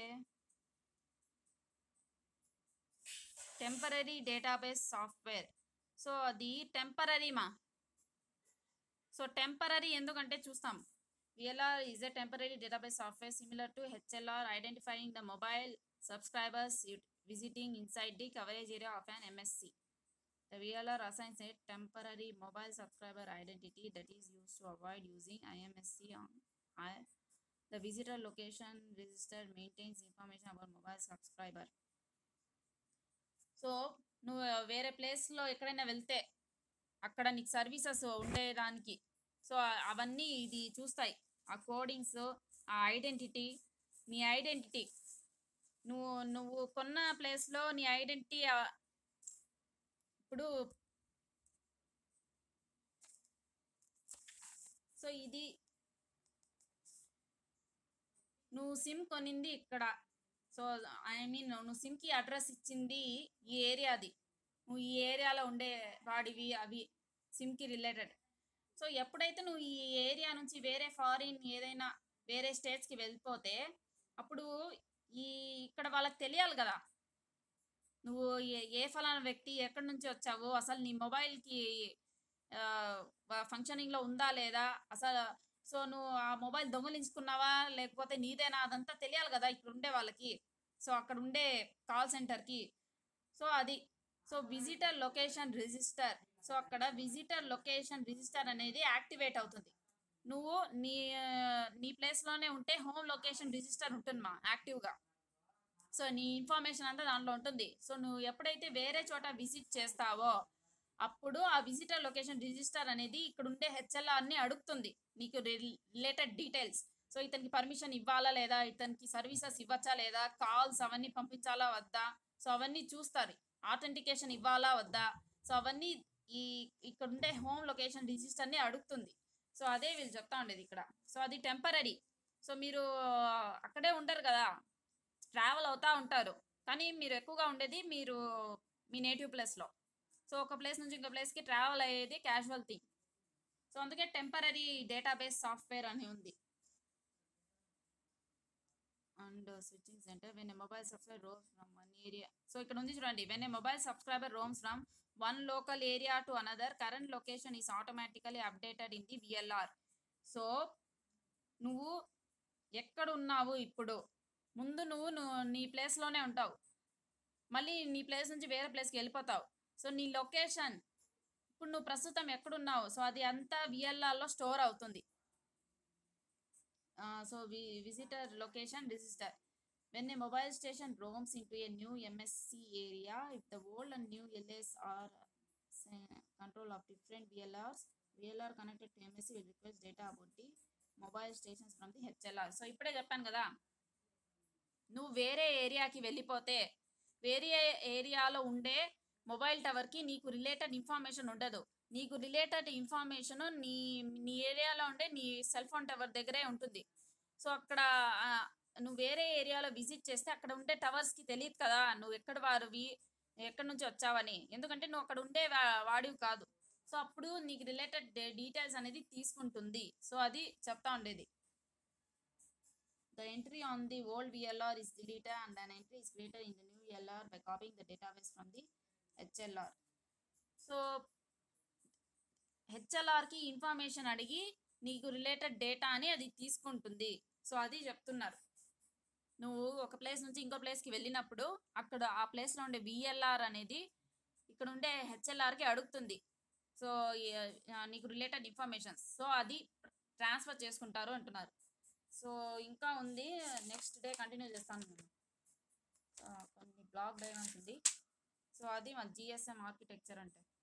temporary database software so అది టెంపరీ మా సో టెంపరీ ఎందుకంటే చూస్తాం VLR is a temporary database software similar to HLR identifying the mobile subscribers visiting inside the coverage area of an MSC The VLR assigns a temporary mobile subscriber identity that is used to avoid using IMSC on I. The visitor location register maintains information about mobile subscriber. So నువ్వు వేరే ప్లేస్లో ఎక్కడైనా వెళ్తే అక్కడ నీకు services ఉండేదానికి so అవన్నీ ఇది చూస్తాయి ఆ కోడింగ్స్ ఆ ఐడెంటిటీ నీ ఐడెంటిటీ నువ్వు నువ్వు కొన్న ప్లేస్లో నీ ఐడెంటిటీ ఇప్పుడు సో ఇది నువ్వు సిమ్ కొనింది ఇక్కడ సో ఐ మీన్ నువ్వు సిమ్కి అడ్రస్ ఇచ్చింది ఈ ఏరియాది నువ్వు ఈ ఏరియాలో ఉండే వాడివి అవి సిమ్కి రిలేటెడ్ సో ఎప్పుడైతే నువ్వు ఈ ఏరియా నుంచి వేరే ఫారిన్ ఏదైనా వేరే స్టేట్స్కి వెళ్ళిపోతే అప్పుడు ఈ ఇక్కడ వాళ్ళకి తెలియాలి కదా నువ్వు ఏ ఏ ఫలానా వ్యక్తి ఎక్కడి నుంచి వచ్చావు అసలు నీ మొబైల్కి ఫంక్షనింగ్లో ఉందా లేదా అసలు సో నువ్వు ఆ మొబైల్ దొంగలించుకున్నావా లేకపోతే నీదేనా అదంతా తెలియాలి కదా ఇక్కడ ఉండే వాళ్ళకి సో అక్కడ ఉండే కాల్ సెంటర్కి సో అది so visitor location register so అక్కడ విజిటర్ లొకేషన్ రిజిస్టర్ అనేది యాక్టివేట్ అవుతుంది నువ్వు నీ ఆ, నీ ప్లేస్లోనే ఉంటే హోమ్ లొకేషన్ రిజిస్టర్ ఉంటుంది మా యాక్టివ్గా సో నీ ఇన్ఫర్మేషన్ అంతా దాంట్లో ఉంటుంది సో నువ్వు ఎప్పుడైతే వేరే చోట విజిట్ చేస్తావో అప్పుడు ఆ విజిటర్ లొకేషన్ రిజిస్టర్ అనేది ఇక్కడ ఉండే హెచ్ఎల్ఆర్ని అడుగుతుంది నీకు రిలేటెడ్ డీటెయిల్స్ సో ఇతనికి పర్మిషన్ ఇవ్వాలా లేదా ఇతనికి సర్వీసెస్ ఇవ్వచ్చా లేదా కాల్స్ అవన్నీ పంపించాలా వద్దా సో అవన్నీ చూస్తారు ఆథెంటికేషన్ ఇవ్వాలా వద్దా సో అవన్నీ ఈ ఇక్కడ ఉండే హోమ్ లొకేషన్ రిజిస్టర్ని అడుగుతుంది సో అదే వీళ్ళు చెప్తా ఉండేది ఇక్కడ సో అది టెంపరీ సో మీరు అక్కడే ఉండరు కదా ట్రావెల్ అవుతా ఉంటారు కానీ మీరు ఎక్కువగా ఉండేది మీరు మీ నేటివ్ ప్లేస్లో సో ఒక ప్లేస్ నుంచి ఇంకో ప్లేస్కి ట్రావెల్ అయ్యేది క్యాజువల్ థింగ్ సో అందుకే టెంపరీ డేటాబేస్ సాఫ్ట్వేర్ అని ఉంది and switching centre when a mobile subscriber roams from one area so ఇక్కడ ఉంది చూడండి when a mobile subscriber roams from one local area to another current location is automatically updated in the VLR so నువ్వు ఎక్కడ ఉన్నావు ఇప్పుడు ముందు నువ్వు నువ్వు నీ ప్లేస్లోనే ఉంటావు మళ్ళీ నీ ప్లేస్ నుంచి వేరే ప్లేస్కి వెళ్ళిపోతావు సో నీ లొకేషన్ ఇప్పుడు నువ్వు ప్రస్తుతం ఎక్కడున్నావు సో అది అంతా విఎల్ఆర్లో స్టోర్ అవుతుంది సో వి visitor location register when a mobile station roams into a new MSC area if the old and new LS R control of different VLRs VLR connected to MSC will request data about the mobile stations from the HLR so ఇప్పుడే చెప్పాను కదా నువ్వు వేరే ఏరియాకి వెళ్ళిపోతే వేరే ఏరియాలో ఉండే మొబైల్ టవర్కి నీకు రిలేటెడ్ ఇన్ఫర్మేషన్ ఉండదు నీకు రిలేటెడ్ ఇన్ఫర్మేషన్ నీ నీ ఏరియాలో ఉండే నీ సెల్ ఫోన్ టవర్ దగ్గరే ఉంటుంది సో అక్కడ ఆ, నువ్వు వేరే ఏరియాలో విజిట్ చేస్తే అక్కడ ఉండే టవర్స్కి తెలియదు కదా నువ్వు ఎక్కడ వారివి ఎక్కడి నుంచి వచ్చావని ఎందుకంటే నువ్వు అక్కడ ఉండే వా- వాడివి కాదు సో అప్పుడు నీకు రిలేటెడ్ డీటెయిల్స్ అనేది తీసుకుంటుంది సో అది చెప్తా ఉండేది The entry on the old VLR is deleted and an entry is created in the new VLR by copying the database from the HLR. So హెచ్ఎల్ఆర్కి ఇన్ఫర్మేషన్ అడిగి నీకు రిలేటెడ్ డేటా అని అది తీసుకుంటుంది సో అది చెప్తున్నారు నువ్వు ఒక ప్లేస్ నుంచి ఇంకో ప్లేస్కి వెళ్ళినప్పుడు అక్కడ ఆ ప్లేస్లో ఉండే విఎల్ఆర్ అనేది ఇక్కడ ఉండే హెచ్ఎల్ఆర్కి అడుగుతుంది సో నీకు రిలేటెడ్ ఇన్ఫర్మేషన్స్ సో అది ట్రాన్స్ఫర్ చేసుకుంటారు అంటున్నారు సో ఇంకా ఉంది నెక్స్ట్ డే కంటిన్యూ చేస్తాను నేను ఆ, కొన్ని బ్లాక్ డయాగ్రామ్స్ ఉంది సో అది మా జిఎస్ఎం ఆర్కిటెక్చర్ అంటే